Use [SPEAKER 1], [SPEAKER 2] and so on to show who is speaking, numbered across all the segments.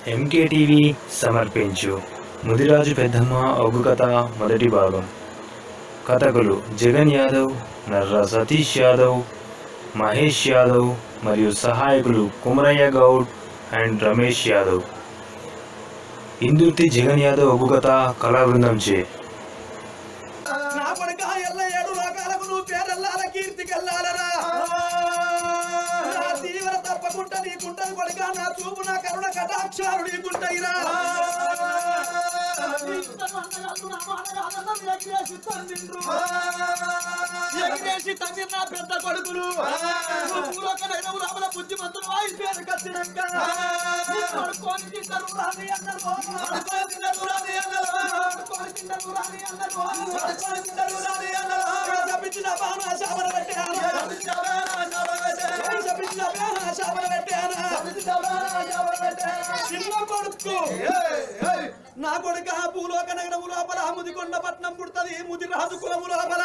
[SPEAKER 1] MKTV సమర్పించు ముదిరాజు పెద్దమ్మ ఒగ్గు కథ మొదటి భాగం కథకులు జగన్ యాదవ్ నర్రా సతీష్ యాదవ్ మహేష్ యాదవ్ మరియు సహాయకులు కుమరయ్య గౌడ్ అండ్ రమేష్ యాదవ్ ఇందుర్తి జగన్ యాదవ్ ఒగ్గు కథ కళా బృందం చే
[SPEAKER 2] నా కొడుక ఎల్ల ఏడు లోకాలకు నువ్వు పేరెల్లాల కీర్తి కల్లాలరా నా తీవ్ర తప్పకుండా నీకుంటది కొడుక నా చూపు నా కరుణ కటాక్షాలు నీకుంటాయిరా ఎగరేసి తండ్రి నా పెద్ద కొడుకులు పూర్వకనైన రామల బుద్ధిమంతులు వాయి పేరు కత్తినాక కొడుకోని తింటారు రాని అన్నారు కొడుకోని తింటారు రాని అన్నారు కొడుకోని తింటారు రాని అన్నారు కొడుకోని తింటారు రాని అన్నారు శపించిన బాణ శాపన పెట్టాను శపించిన బాణ శాపన పెట్టాను చిన్న కొడుకు నా కొడుక భూలోక నగరము లోపల ముదికొండ పట్నం పుడుతుంది ముదిరాజు కులము లోపల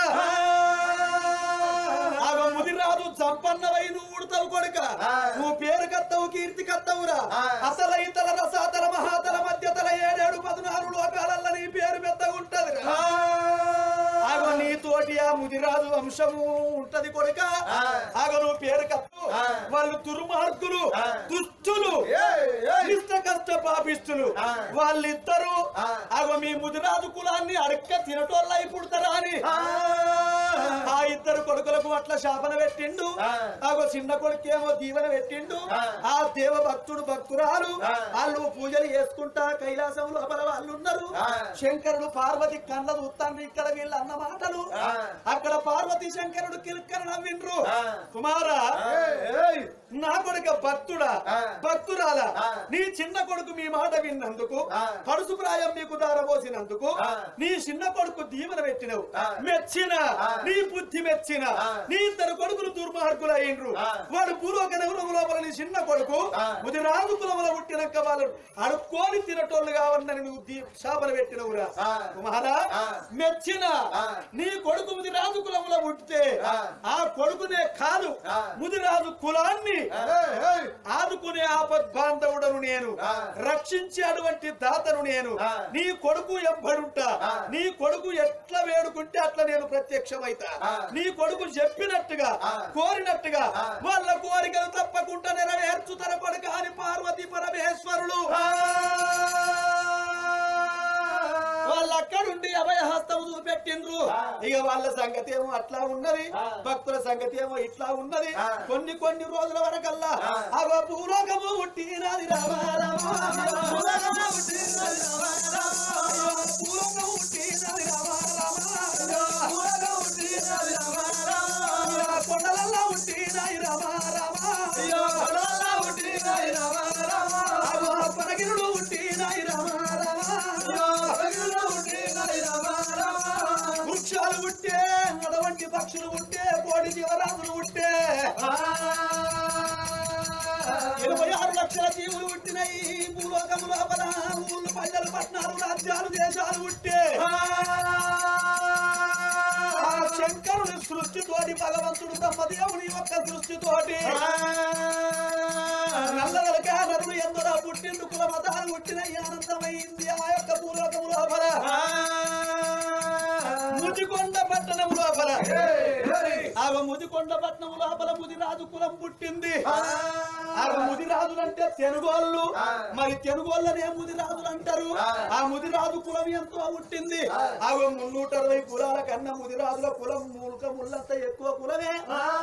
[SPEAKER 2] ఆగో ముదిరాజు సంపన్నవై నువ్వు ఉడతావు కొడుక నువ్వు పేరు కత్తవు కీర్తి కత్తవురా అసలు ఇతర రసాతల మహాతల మధ్యతల ఏడేడు పద్నాలుగు లోకాలల్ల నీ పేరు పెద్దగా ఉంటది ఆగో నీతోటి ఆ ముదిరాజు వంశము ఉంటది కొడుక ఆగో నువ్వు పేరు కత్తు వాళ్ళు దుర్మార్గులు దుష్టులు ఇష్ట కష్ట పాపిస్తులు వాళ్ళిద్దరూ ఆగో మీ ముదిరాజు కులాన్ని అడక్క తినటోళ్ళ పుడతారా అని ఆ ఇద్దరు కొడుకులకు అట్లా శాపన పెట్టిండు ఆగో చిన్న కొడుకేమో దీవెన పెట్టిండు ఆ దేవ భక్తుడు భక్తురాలు వాళ్ళు పూజలు చేసుకుంటా కైలాసం లోపల వాళ్ళు ఉన్నారు శంకరుడు పార్వతి కళ్ళ చూస్తాను ఇక్కడ వీళ్ళు అన్న మాటలు అక్కడ పార్వతి శంకరుడు కిరిక్కర నవ్విండ్రు కుమారా నా కొడుక భక్తుడా భక్తురాలా నీ చిన్న కొడుకు మీ మాట విన్నందుకు పడుసు ప్రాయం నీకు దారబోసినందుకు నీ చిన్న కొడుకు దీవెన పెట్టినవు మెచ్చిన నీ బుద్ధి మెచ్చిన నీ ఇద్దరు కొడుకులు దుర్మార్గులు అయ్యిండ్రు వాడు పూర్వక నగరం లోపల నీ చిన్న కొడుకు ముది రాజు కులముల పుట్టినాక వాళ్ళు అడుక్కొని తినటోళ్ళు కావన్నని నువ్వు దీ- శాపన పెట్టినవురా కుమారా మెచ్చిన నీ కొడుకు ముది రాజు కులముల పుట్టితే ఆ కొడుకునే కాదు ముదిరాజు కులాన్ని ఆదుకునే ఆపద్బాంధవుడను నేను రక్షించే అటువంటి దాతను నేను నీ కొడుకు ఎవ్వడుంటా నీ కొడుకు ఎట్లా వేడుకుంటే అట్లా నేను ప్రత్యక్షమైతా నీ కొడుకు చెప్పినట్టుగా కోరినట్టుగా వాళ్ళ కోరికలు తప్పకుండా నెరవేర్చుతర కొడుక అని పార్వతీ పరమేశ్వరులు వాళ్ళు అక్కడుండి అభయహస్తం చూపెట్టిండ్రు ఇక వాళ్ళ సంగతి ఏమో అట్లా ఉన్నది భక్తుల సంగతి ఏమో ఇట్లా ఉన్నది కొన్ని కొన్ని రోజుల వరకల్లా అవ భూలోకము పుట్టినది రామ రామ. భూలోకము పుట్టినది రామ రామ. భూలోకము పుట్టినది రామ రామ. భూలోకము పుట్టినది రామ రామ. కొండలల్లో పుట్టినది రామ రామ. కొండలల్లో పుట్టినది రామ రామ. అగో పరగిరుడు పుట్టినది రామ రామ. పరగిరుడు పుట్టినది రామ రామ. వృక్షాలు పుట్టే నడవంటి పక్షులు పుట్టే కోడి జీవరాజులు పుట్టే ఇరవై ఆరు లక్షల జీవులు పుట్టినాయి భూలోకము లోపల ఊళ్ళు పల్లెలు పట్టణాలు రాజ్యాలు దేశాలు పుట్టే ఆ శంకరుని సృష్టితోటి భగవంతుడు బ్రహ్మదేవుని యొక్క సృష్టితోటి నల్లగలక నరుడు ఎందరో పుట్టిండు కుల మతాలు పుట్టినాయి ఆనందమైంది ఆ యొక్క భూలోకము లోపల ముదికొండ పట్టణం లోపల ఆ ముదికొండ పట్టణం లోపల ముదిరాజు కులం పుట్టింది ఆ ముదిరాజులు అంటే తెనుగోళ్ళు మరి తెనుగోళ్ళనే ముదిరాజులు అంటారు ఆ ముదిరాజు కులం ఎంతో పుట్టింది ఆ మున్నూట అరవై కులాల కన్నా ముదిరాజుల కులం మూలక ముళ్ళంత ఎక్కువ కులమే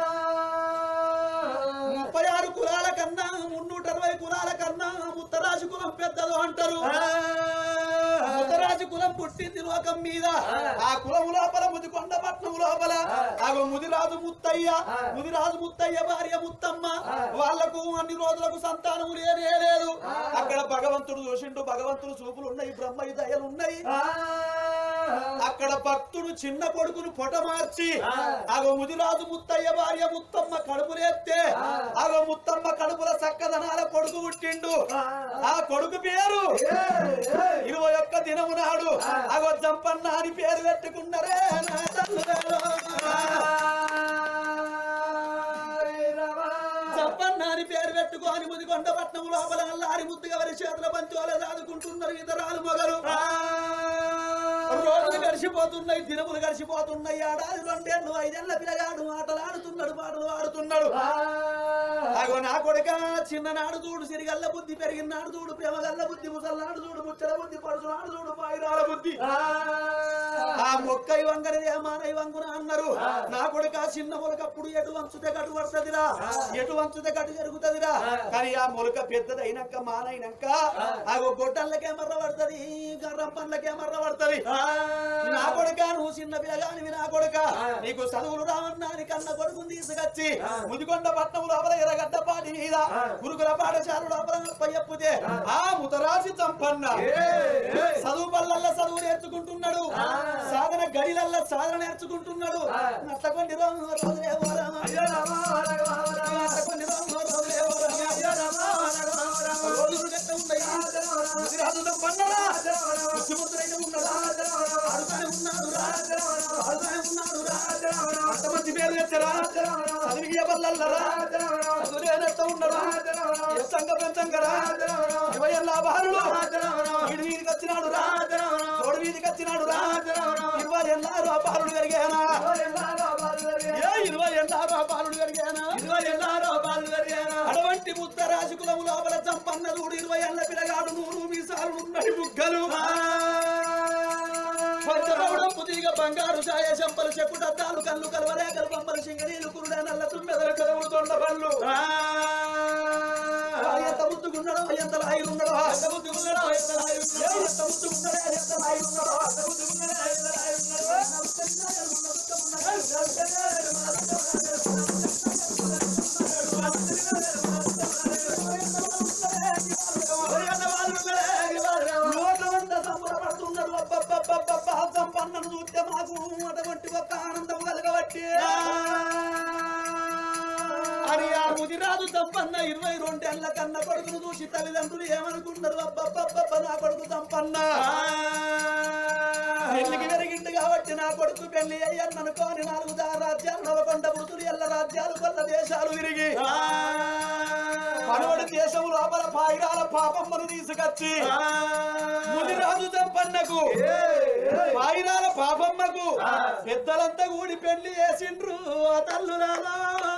[SPEAKER 2] ముప్పై ఆరు కులాల కన్నా మున్నూట అరవై కులాల కన్నా ముత్తరాజు కులం పెద్దలు అంటారు ముత్తరాజు కులం పుట్టింది లోకం మీద ఆ కులం లోపల ముదికొండ పట్నం లోపల ఆ ముదిరాజు ముత్తయ్య ముదిరాజు ముత్తయ్య భార్య ముత్తమ్మ వాళ్లకు అన్ని రోజులకు సంతానము లేనే లేదు అక్కడ భగవంతుడు చూసిండు భగవంతుడు చూపులు ఉన్నాయి బ్రహ్మయ్య దయలు ఉన్నాయి అక్కడ భక్తుడు చిన్న కొడుకును పొటమార్చి ఆగో ముదిరాజు ముత్తయ్య భార్య ముత్తమ్మ కడుపులేస్తే ఆగో ముత్తమ్మ కడుపుల చక్కదనాల కొడుకు పుట్టిండు ఆ కొడుకు పేరు ఇరవై ఒక్క దినము నాడు అగో జంపన్న అని పేరు పెట్టుకున్నరే నా తల్లులలో. జంపన్న అని పేరు పెట్టుకొని ముదిగొండ ముదిగొండ పట్నం లోపల అల్లారి ముద్దుగా వారి చేతుల పంచోలే దాదుకుంటున్నారు ఇతరాలు మొగలు రోజులు గడిచిపోతున్నాయి దినములు గడిచిపోతున్నాయి ఏడాది రెండేళ్ళు ఐదేళ్ల పిల్లగాడు ఆటలాడుతున్నాడు పాటలు ఆడుతున్నాడు అగో నా కొడుక చిన్ననాడు చూడు సిరిగల్ల బుద్ధి పెరిగినాడు చూడు ప్రేమగల్ల బుద్ధి ముసల్నాడు చూడు ముచ్చల బుద్ధి పడుచునాడు చూడు పాయిరాల బుద్ధి ఆ మొక్క వంగని ఏమానై వంగున అన్నారు నా కొడుక చిన్న మొలకప్పుడు ఎటు వంచుతే గటు పడుతుందిరా ఎటు వంచుతే గటు జరుగుతుందిరా కానీ ఆ మొలక పెద్దదైనాక మానైనాక ఆ గొడ్డల్లకే మర్ర పడుతుంది గర్రం పండ్లకే మర్ర పడుతుంది నా కొడుక నువ్వు చిన్న పిల్లగానివి నా కొడుక నీకు చదువులు రావన్నాని కన్న కొడుకుని తీసుకొచ్చి ముదికొండ పట్నం లోపల ఎర్రగడ్డ పాటి మీద గురుకుల పాఠశాల లోపల పయ్యప్పుతే ఆ ముతరాసి చంపన్న చదువు పల్లల్ల చదువు నేర్చుకుంటున్నాడు సాధన గడిలల్ల సాధన నేర్చుకుంటున్నాడు నట్టకొండి రోజులే వరమ. నట్టకొండి రోజులే వరమ. రోజులు గట్ట ఉన్నాయి. ముదిరాజు చంపన్నరా? బుద్ధిమంతుడైన ఉన్నాడా? ఆడుతానే ఉన్నాడు రా. ఆడుతానే ఉన్నాడు రా. అంతమంది పేరు తెచ్చరా చదివి ఎవల్లరా చదువులేనట్టు ఉండరా ఎస్సంగ పెంచంగరా ఇరవై ఏళ్ళ బాలుడు వీడి వీధికి వచ్చినాడు రా తోడు వీధికి వచ్చినాడు రా ఇరవై ఏళ్ళారు ఆ బాలుడు పెరిగానా ఏ ఇరవై ఏళ్ళారు ఆ బాలుడు పెరిగానా ఇరవై ఏళ్ళారు ఆ బాలుడు పెరిగానా అటువంటి ముద్ద రాజకులము లోపల చంపన్న చూడు ఇరవై ఏళ్ళ పిల్లగాడు నూరు మీసాలు ఉన్నది బుగ్గలు పంచబౌడం పుతిగ బంగారు ఛాయ చెంపలు చెక్కుటద్దాలు కళ్ళు కలవలేకలు పంపలు సింగనీలు కురుడ నల్ల తుమ్మెదల కలవు తొండ పళ్ళు ఎంత ముద్దుకున్నాడో ఎంత లాయిరున్నాడో ఎంత ముద్దుకున్నాడో ఎంత లాయిరున్నాడో ఎంత ముద్దుకున్నాడో ఎంత లాయిరున్నాడో ఎంత ముద్దుకున్నాడో ఎంత లోకమంతా సంబరపడుతున్నారు అబ్బబ్బబ్బబ్బబ్బా, సంపన్నను చూస్తే మాకు అటువంటి ఒక ఆనందం కలగబట్టి అని ఆ ముదిరాజు సంపన్న ఇరవై రెండేళ్ల కన్న కొడుకును చూసి తల్లిదండ్రులు ఏమనుకున్నారు అబ్బబ్బబ్బబ్బ నా కొడుకు సంపన్న పెళ్లికి పెరిగిండు కాబట్టి నా కొడుకు పెళ్లి అయ్యని అనుకోని నాలుగు దా రాజ్యాలు నవకొండ మృతులు ఎల్ల రాజ్యాలు కొల్ల దేశాలు తిరిగి మనవడి దేశం లోపల పాయిరాల పాపమ్మను తీసుకొచ్చి ముదిరాజు సంపన్నకు పాయిరాల పాపమ్మకు పెద్దలంతా కూడి పెళ్లి చేసిండ్రు ఆ తల్లులారా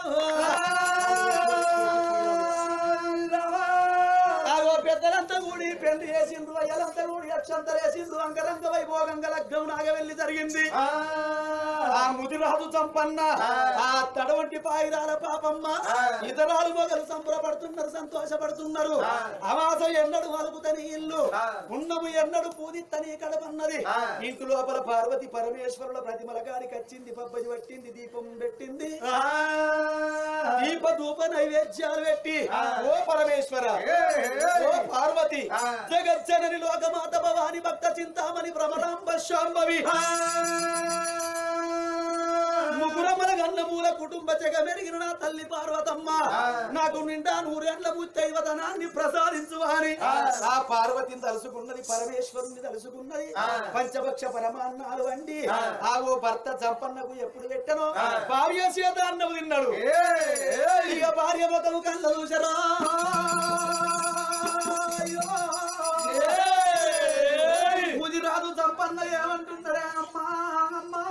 [SPEAKER 2] ఆగో పెద్దలంతా కూడి పెళ్లి చేసిండ్రు అయ్యలంతా కూడి అక్షంతలు వేసిండ్రు అంగరంగ వైభోగంగా లగ్నం నాగవెల్లి జరిగింది ఆ ముదిరాజు చంపన్న ఆ తడవంటి పాయిరాల పాపమ్మ ఇతరాలు మొగలు సంబరపడుతున్నారు సంతోషపడుతున్నారు అమాస ఎన్నడు మలుపుతని ఇల్లు ఉన్నము ఎన్నడు పూదిత్తని కడపన్నది ఇంటి లోపల పార్వతి పరమేశ్వరుల ప్రతిమల గారికి వచ్చింది పబ్బది పట్టింది దీపం పెట్టింది దీప ధూప నైవేద్యాలు పెట్టి ఓ పరమేశ్వర ఓ పార్వతి జగజ్జనని లోకమాత భవాని భక్త చింతామణి భ్రమరాంబ శాంభవి ముగ్గురమ్మల గన్నమూల కుటుంబ జగ మెరిగిన నా తల్లి పార్వతమ్మ నాకు నిండా నూరేండ్ల ముత్తైవతనాన్ని ప్రసాదించు అని ఆ పార్వతిని తలుసుకున్నది పరమేశ్వరుని తలుసుకున్నది పంచపక్ష పరమాన్నాలు వండి ఆ ఓ భర్త చంపన్నకు ఎప్పుడు పెట్టనో భార్య చేత అన్నము తిన్నాడు ఇక భార్య ముఖము కళ్ళ చూసరా ముదిరాదు సంపన్న ఏమంటున్నాడే అమ్మా అమ్మా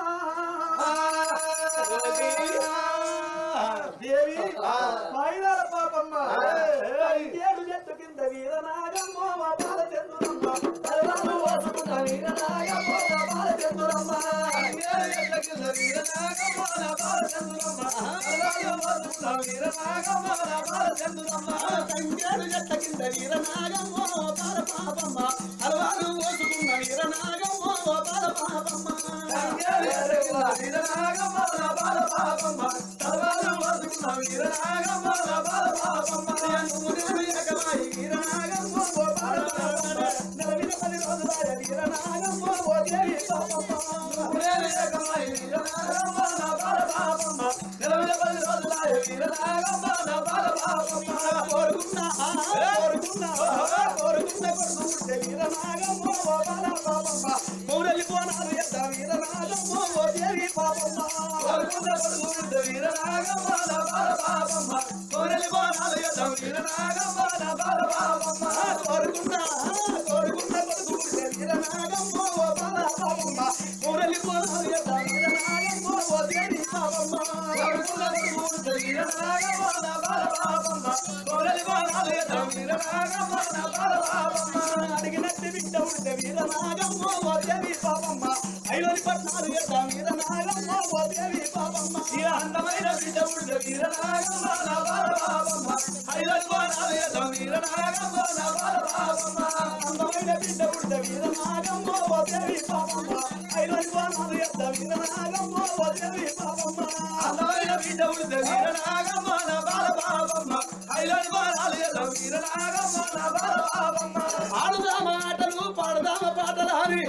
[SPEAKER 2] దేవి మైనాల పాపమ్మ ఏడు చెట్టు కింద వీరనాగమ్మ మా పాల చంద్రమ్మ తలవారు వాసుకున్న వీరనాగమ్మ మా పాల చంద్రమ్మ ఏడు చెట్ల కింద వీరనాగమ్మ నా పాల చంద్రమ్మ తలవారు వాసుకున్న వీరనాగమ్మ నా పాల చంద్రమ్మ తంగేడు చెట్ల కింద వీరనాగమ్మ మా పాల పాపమ్మ తలవారు వాసుకున్న వీరనాగమ్మ మా పాల పాపమ్మ తంగేడు చెట్ల కింద వీరనాగమ్మ నా పాల పాపమ్మ తలవారు వాసుకున్న వీరనాగమ్మ నా పాల పాపమ్మ నువ్వు ఏకమాయి వీరనాగమ్మ ఓ పాల పాపమ్మ నలవిన పది రోజులాయ వీరనాగమ్మ ఓ దేవి పాపమ్మ నువ్వు ఏకమాయి వీరనాగమ్మ నా పాల పాపమ్మ నలవిన పది రోజులాయ వీరనాగమ్మ నా పాల పాపమ్మ కోరుకున్నా కోరుకున్నా కోరుకున్న కొడుకు ఉంటే వీరనాగమ్మ ఓ పాల పాపమ్మ మూడలి పోనాలు ఎద్ద వీరనాగమ్మ ఓ దేవి పాపమ్మ కోరుకున్న కొడుకు ఉంటే వీరనాగమ్మ నా పాల పాపమ్మ మురళి బాణాలు ఎత్తాం వీరనాగమ్మ నా బాలబాబమ్మ కోరుకున్నా కోరుకున్న కొడుకు పుట్టే వీరనాగమ్మ ఓ బాలబాబమ్మ మురళి బాణాలు ఎత్తాం వీరనాగమ్మ ఓ దేవి బాబమ్మ కోరుకున్న కొడుకు పుట్టే వీరనాగమ్మ నా బాలబాబమ్మ మురళి బాణాలు ఎత్తాం వీరనాగమ్మ నా బాలబాబమ్మ అడిగినట్టు బిడ్డ ఉంటే వీరనాగమ్మ ఓ దేవి బాబమ్మ ఐలోని పట్నాలు ఎత్తాం వీరనాగమ్మ ఓ దేవి బాబమ్మ ఈ అందమైన బిడ్డ ఉంటే వీరనాగమ్మ నా బాలబాబమ్మ ఐలోని బాణాలు ఎత్తాం వీరనాగమ్మ నా బాలబాబమ్మ అందమైన బిడ్డ ఉంటే వీరనాగమ్మ ఓ దేవి బాబమ్మ ఐలోని బాణాలు ఎత్తాం వీరనాగమ్మ ఓ దేవి బాబమ్మ అందమైన బిడ్డ ఉంటే వీరనాగమ్మ నా బాలబాబమ్మ ఐలోని బాణాలు ఎత్తాం వీరనాగమ్మ నా బాలబాబమ్మ ఆడుదామ ఆటలు పాడుదామ పాటలు అని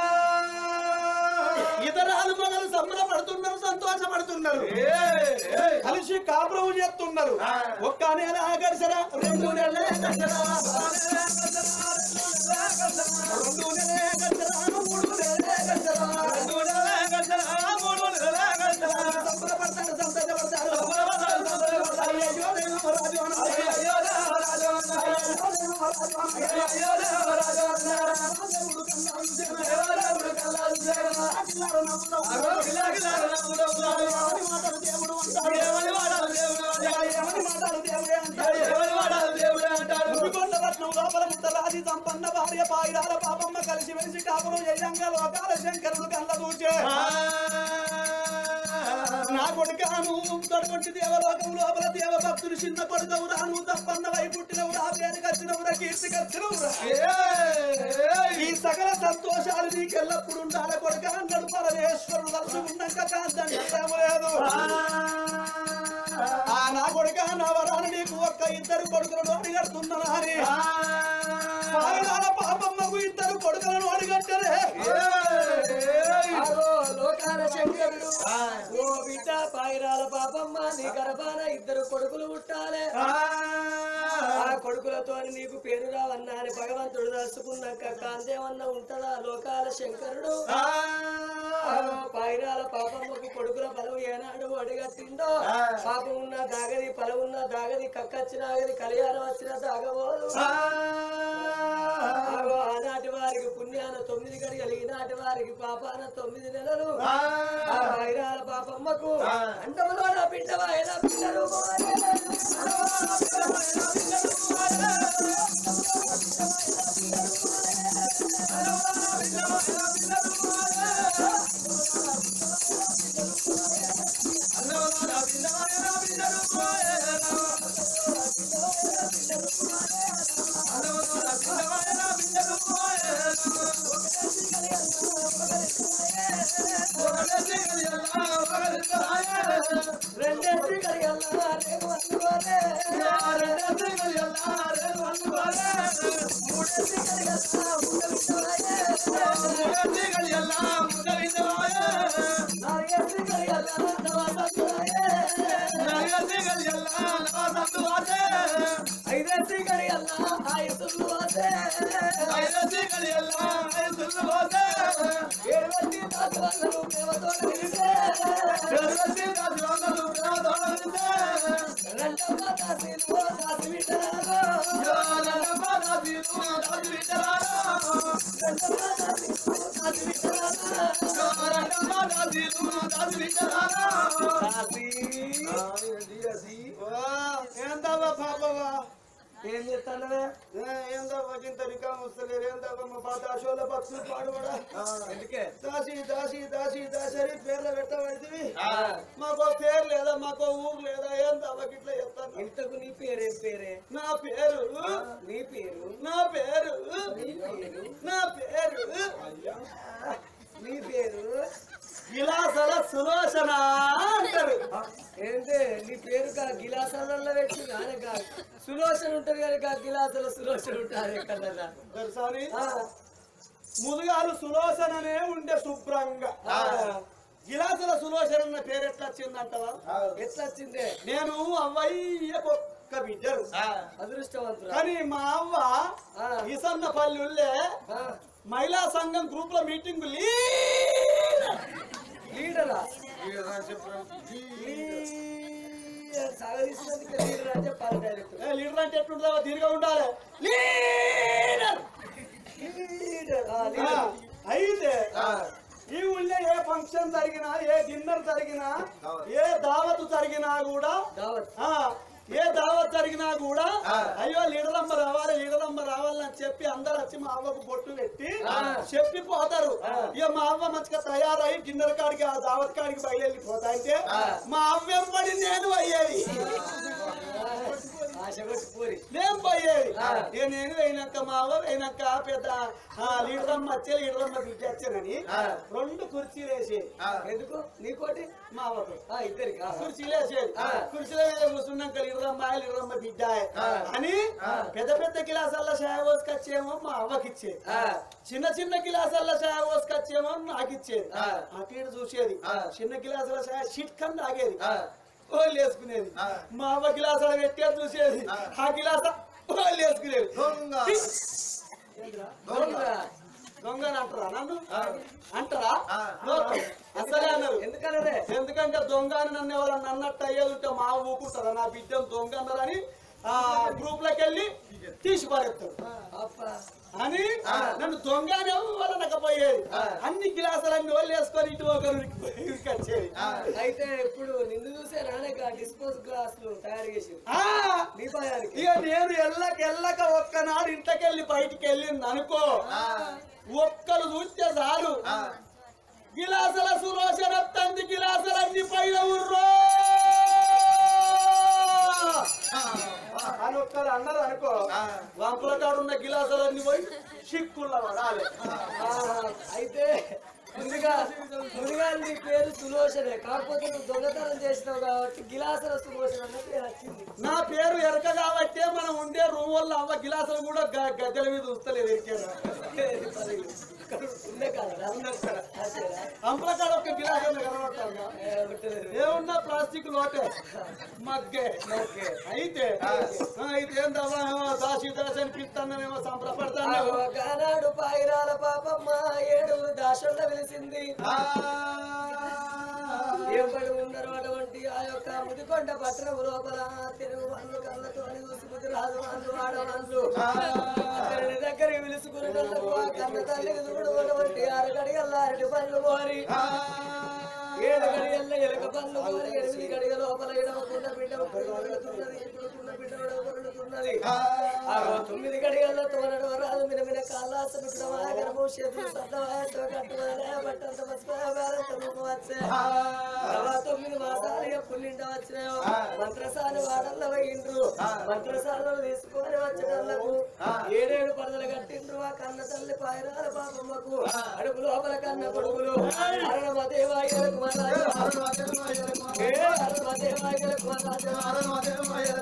[SPEAKER 2] ఇతరాలు మొదలు సంబరపడుతున్నారు సంతోషపడుతున్నారు కలిసి కాపురం చేస్తున్నారు ఒక్క నెల గడిసరా రెండు నెలలే గడిసరా రెండు నెలలే గడిసరా మూడు నెలలే గడిసరా రెండు నెలలే గడిసరా మూడు నెలలే గడిసరా సంబరపడతారు సంతోషపడతారు అయ్యో దేవరాజు అయ్యో దేవరాజు అయ్యో సంపన్న భార్య పాయిరాల పాపమ్మ కలిసి వెలిసి కాపురం చేయంగా లోకాల శంకరుడు కళ్ళ దూచే నా కొడుకాను తొడగొట్టి దేవలోకం లోపల దేవ భక్తులు చిన్న కొడుకవు రాను తప్పన్న వై పుట్టినవు రా పేరుకి వచ్చినవురా కీర్తికి వచ్చినవురా ఈ సకల సంతోషాలు నీకు ఎల్లప్పుడు ఉండాలి కొడుక అన్నాడు పరమేశ్వరుడు తలుచుకున్నాక కాంతం లేదు ఆ నా కొడుక నా వరాలు నీకు ఒక్క ఇద్దరు కొడుకులను అడిగడుతున్నా అని పాయనాల పాపమ్మకు ఇద్దరు కొడుకులను అడిగట్టరే
[SPEAKER 3] అగో లోకాల శంకరుడు ఓ బిడ్డ పాయిరాల పాపమ్మ నీ గర్భాన ఇద్దరు కొడుకులు పుట్టాలే ఆ కొడుకులతో నీకు పేరు రావన్నా అని భగవంతుడు దలుచుకున్నాక కాందేమన్నా ఉంటదా లోకాల శంకరుడు అగో పాయిరాల పాపమ్మకు కొడుకుల బలం ఏనాడు అడిగట్టిండో పాపం ఉన్న దాగది పలం ఉన్న దాగది కక్కచ్చినాగది కళ్యాణం వచ్చిన దాగబోదు ఆగో ఆనాటి వారికి పుణ్యాన తొమ్మిది గడియలు ఈనాటి వారికి పాపాన తొమ్మిది నెలలు ఆ వైరాల పాపమ్మకు అంటములో నా బిడ్డ వాయన బిడ్డలు రెండేసి గడియల్లా రేగు అందుకోలే మూడేసి గడియల్లా ముండ వింటవాయే నాలుగేసి గడియల్లా నవసత్తువాయే ఐదేసి గడియల్లా ఆయుసులు వాసే ఏడువట్టి దాసు వందలు ప్రేమతో నిలిసే రెండవ దాసిలో దాసి విటరాలో రెండవ దాసిలో దాసి విటరాలో
[SPEAKER 2] ఏందవ్వా పాపవా
[SPEAKER 3] ఏం చేస్తానవే
[SPEAKER 2] ఏందవ్వా ఇంత రికాం వస్తలేరు ఏందవ్వా మా పాత అశోల పక్షులు పాడుబడా
[SPEAKER 3] ఎందుకే
[SPEAKER 2] దాసి దాసి దాసి దాసరి పేర్లు పెట్టబడితే మాకో పేరు లేదా మాకో ఊరు లేదా ఏందవ్వా ఇట్లా చెప్తాను
[SPEAKER 3] ఇంతకు నీ పేరే పేరే
[SPEAKER 2] నా పేరు
[SPEAKER 3] నీ పేరు
[SPEAKER 2] నా పేరు
[SPEAKER 3] నీ పేరు
[SPEAKER 2] నా పేరు
[SPEAKER 3] నీ పేరు
[SPEAKER 2] విలాసల సులోచన అంటారు
[SPEAKER 3] ఏంటే నీ పేరు కా గిలాసాలలో పెట్టి నానక సులోచన ఉంటది కానీ కా గిలాసాల సులోచన ఉంటుంది కదన్నా
[SPEAKER 2] దర్శని ముదుగాలు సులోచననే ఉండే శుభ్రంగా గిలాసుల సులోచన అన్న పేరు ఎట్లా వచ్చిందంటవా
[SPEAKER 3] ఎట్లా వచ్చిందే
[SPEAKER 2] నేను అవ్వయ్య ఒక్క బిడ్డరు
[SPEAKER 3] అదృష్టవంతురా
[SPEAKER 2] కానీ మా అవ్వ
[SPEAKER 3] ఆ.
[SPEAKER 2] ఈసన్న పల్లెళ్ళే
[SPEAKER 3] ఆ,
[SPEAKER 2] మహిళా సంఘం గ్రూప్ లో మీటింగ్
[SPEAKER 3] లీడరా సాగదీసినందుకు లీడర్ అని చెప్పాలి డైరెక్ట్
[SPEAKER 2] ఏ, లీడర్ అంటే ఎట్లుంటుందో దీనిగా ఉండాలి
[SPEAKER 3] లీడర్ లీడర్ ఆ,
[SPEAKER 2] ఆ,
[SPEAKER 3] లీడర్
[SPEAKER 2] అయితే ఈ ఊళ్ళో ఏ ఫంక్షన్ జరిగినా ఏ డిన్నర్ జరిగినా ఏ దావత్ జరిగినా కూడా
[SPEAKER 3] దావత్
[SPEAKER 2] ఆ ఏ దావత్ జరిగినా కూడా అయ్యో లీడరమ్మ రావాలి లీడరమ్మ రావాలని చెప్పి అందరు వచ్చి మా అవ్వకు బొట్టు పెట్టి చెప్పి పోతారు ఇక మా అవ్వ మంచిగా తయారై డిన్నర్ కాడికి ఆ దావత్ కాడికి బయలుదేరిపోతా అంటే మా అవ్వెంబడి నేను అయ్యేది
[SPEAKER 3] ఆశ కొట్టి పూరి
[SPEAKER 2] నేను పోయేది ఇక నేను అయినాక మా అవ్వ అయినాక పెద్ద ఆ, లీడరమ్మ వచ్చే లీడరమ్మ బిడ్డ వచ్చానని రెండు కుర్చీలు వేసేది
[SPEAKER 3] ఎందుకు నీకోటి
[SPEAKER 2] మా అవ్వకు
[SPEAKER 3] ఆ, ఇద్దరికి ఆ.
[SPEAKER 2] కుర్చీలు వేసేది కుర్చీల మీద కూర్చున్నాక లీడరమ్మ లీడరమ్మ బిడ్డ అని పెద్ద పెద్ద గిలాసాల్లో చాయ పోసుకొచ్చేమో మా అవ్వకి ఇచ్చేది
[SPEAKER 3] ఆ.
[SPEAKER 2] చిన్న చిన్న గిలాసాల్లో చాయ పోసుకొచ్చేమో నాకు ఇచ్చేది
[SPEAKER 3] ఆ.
[SPEAKER 2] అటు ఇటు చూసేది
[SPEAKER 3] ఆ.
[SPEAKER 2] చిన్న గిలాసాల చాయ చిట్కని తాగేది
[SPEAKER 3] ఆ.
[SPEAKER 2] ఓళ్ళు వేసుకునేది మా అవ్వ గిలాసాలు పెట్టేది చూసేది ఆ గిలాస ఓళ్ళు వేసుకునేది
[SPEAKER 3] దొంగ.
[SPEAKER 2] దొంగ అని అంటారా నన్ను అంటారా లోకం. అసలే అన్నారు
[SPEAKER 3] ఎందుకనరే
[SPEAKER 2] ఎందుకంటే దొంగ అని నన్ను ఎవరన్నా అన్నట్టు అయ్యేది ఉంటే మా ఊకుంటారా నా బిడ్డను దొంగ అన్నారని ఆ గ్రూప్ లోకి వెళ్ళి తీసి పారేస్తారు
[SPEAKER 3] అబ్బా
[SPEAKER 2] అని నన్ను దొంగ అని ఎవరు నకపోయేది అన్ని గిలాసాలన్నీ వాళ్ళు వేసుకొని ఇటు ఒకరు వచ్చేది
[SPEAKER 3] అయితే ఇప్పుడు నిన్ను చూసే నానక డిస్పోజ్ గ్లాసులు తయారు చేసి
[SPEAKER 2] ఆ
[SPEAKER 3] నీ భయానికి
[SPEAKER 2] ఇక నేను ఎల్లక ఎల్లక ఒక్కనాడు ఇంట్లోకెళ్ళి బయటికి వెళ్ళింది అనుకో ఒక్కరు చూస్తే చాలు గిలాసల సురోచన తంది గిలాసలన్నీ పైన ఉర్రో అని ఒక్కరు అన్నారు అనుకో వంపుల కాడు ఉన్న గిలాసాలన్నీ పోయి చిక్కుల్లో పడాలి
[SPEAKER 3] ఆహా, అయితే ముందుగా ముందుగా నీ పేరు సులోచనే కాకపోతే నువ్వు దొంగతనం చేసినావు కాబట్టి గిలాసుల సులోచన అన్న పేరు వచ్చింది
[SPEAKER 2] నా పేరు ఎరక కాబట్టే మనం ఉండే రూమ్ వల్ల అవ్వ గిలాసులు కూడా గ- గద్దెల మీద ఉంచలేదు ఎరికేదా
[SPEAKER 3] ఇక్కడ ఉండే కాదా అంతేనా?
[SPEAKER 2] అంపుల కాడ ఒక్క గిలాసు కనబడతాను
[SPEAKER 3] ఏ, ఉంటలేదు.
[SPEAKER 2] ఏమున్నా ప్లాస్టిక్ లోటే మగ్గే
[SPEAKER 3] ఓకే.
[SPEAKER 2] అయితే ఆ, అయితే ఏందవ్వా దాసి దాసి అని పిలుస్తానేమో సంబరపడతాను
[SPEAKER 3] ఒకనాడు పాయిరాల పాపమ్మ ఏడుగురు దాసుల పిలిచింది ఏం పడి ఉండరు అటువంటి ఆ యొక్క ముదికొండ పట్టణం లోపల తెలుగు వాళ్ళు కళ్ళతో చూసుకుని రాదు వాళ్ళు ఆడవాళ్ళు అతని దగ్గరికి పిలుచుకునేటప్పుడు ఆ కన్న తల్లికి చూడు అటువంటి ఆరు గడిగల్ల అరటి పనులు పోరి ఏడు గడియల్ల ఎలక పనులు పోరి ఎనిమిది గడియ లోపల ఎడవకున్న బిడ్డ పొరుగుతున్నది ఇప్పుడుకున్న బిడ్డ పొరుగుతున్నది ఆ తొమ్మిది గడియల్లో తోనడు రాదు మినమిన కాలాస మిత్రమా గర్భం చేతులు సద్దవాయతో కట్టుకోలే బట్టంత మర్చిపోయారంత రూపం వచ్చే తర్వాత తొమ్మిది మాసాలు ఇక పుల్లింట వచ్చినాయో మంత్రసాల వాడల్లో పోయిండ్రు మంత్రసాలలో తీసుకొని వచ్చేటోళ్లకు ఏడేడు పడదలు కట్టిండ్రు ఆ కన్న తల్లి పాయరాల పాపమ్మకు అడుగు లోపల కన్న కొడుకులు అరుణ దేవాయలకు మహారాజు ఏ అరుణ దేవాయలకు మహారాజు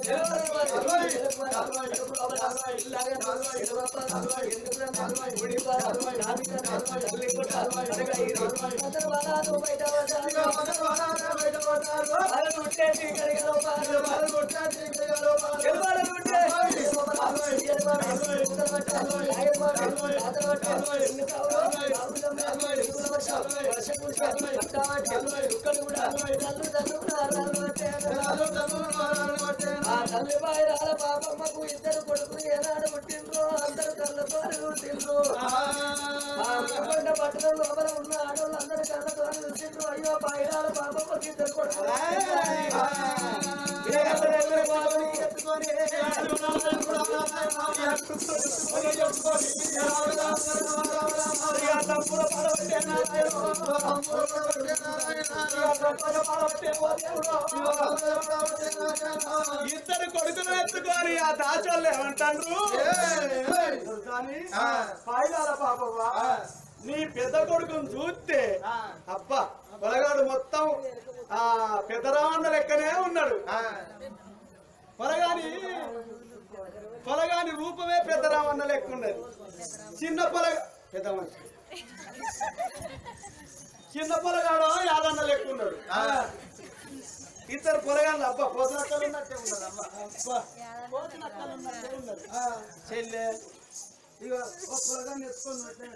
[SPEAKER 3] ఆ తల్లి బాయిరాల పాపమ్మకు ఇద్దరు కొడుకులు ఏనాడు పుట్టిండ్రు అందరు కళ్ళతోని పుట్టిండ్రు ఆ కొండ పట్టణం లోపల ఉన్న ఆడవాళ్ళు అందరు కళ్ళతోని పుట్టిండ్రు అయ్యో బాయిరాల పాపమ్మకి ఇద్దరు కొడుకులు ఏ ఎవరెవరు వాళ్ళని ఎత్తుకొని
[SPEAKER 2] ఇద్దరు కొడుకులు ఎత్తుకొని ఆ దాచోళ్ళు ఏమంటారు పాయిలాల పాపవ్వా నీ పెద్ద కొడుకుని చూస్తే అబ్బా పొలగాడు మొత్తం ఆ పెద్దరామన్న లెక్కనే ఉన్నాడు పొలగాని పొలగాని రూపమే పెద్దరామన్న లెక్క ఉన్నది చిన్న పొలగ పెద్ద మనిషి చిన్న పొలగాడు యాదన్న లెక్క ఉన్నాడు ఇద్దరు పొలగాళ్ళు అబ్బా పోసినక్కలు ఉన్నట్టే ఉన్నది అబ్బా అబ్బా పోసినక్కలు ఉన్నట్టే ఉన్నది చెల్లె ఇక ఒక పొలగాన్ని ఎత్తుకొని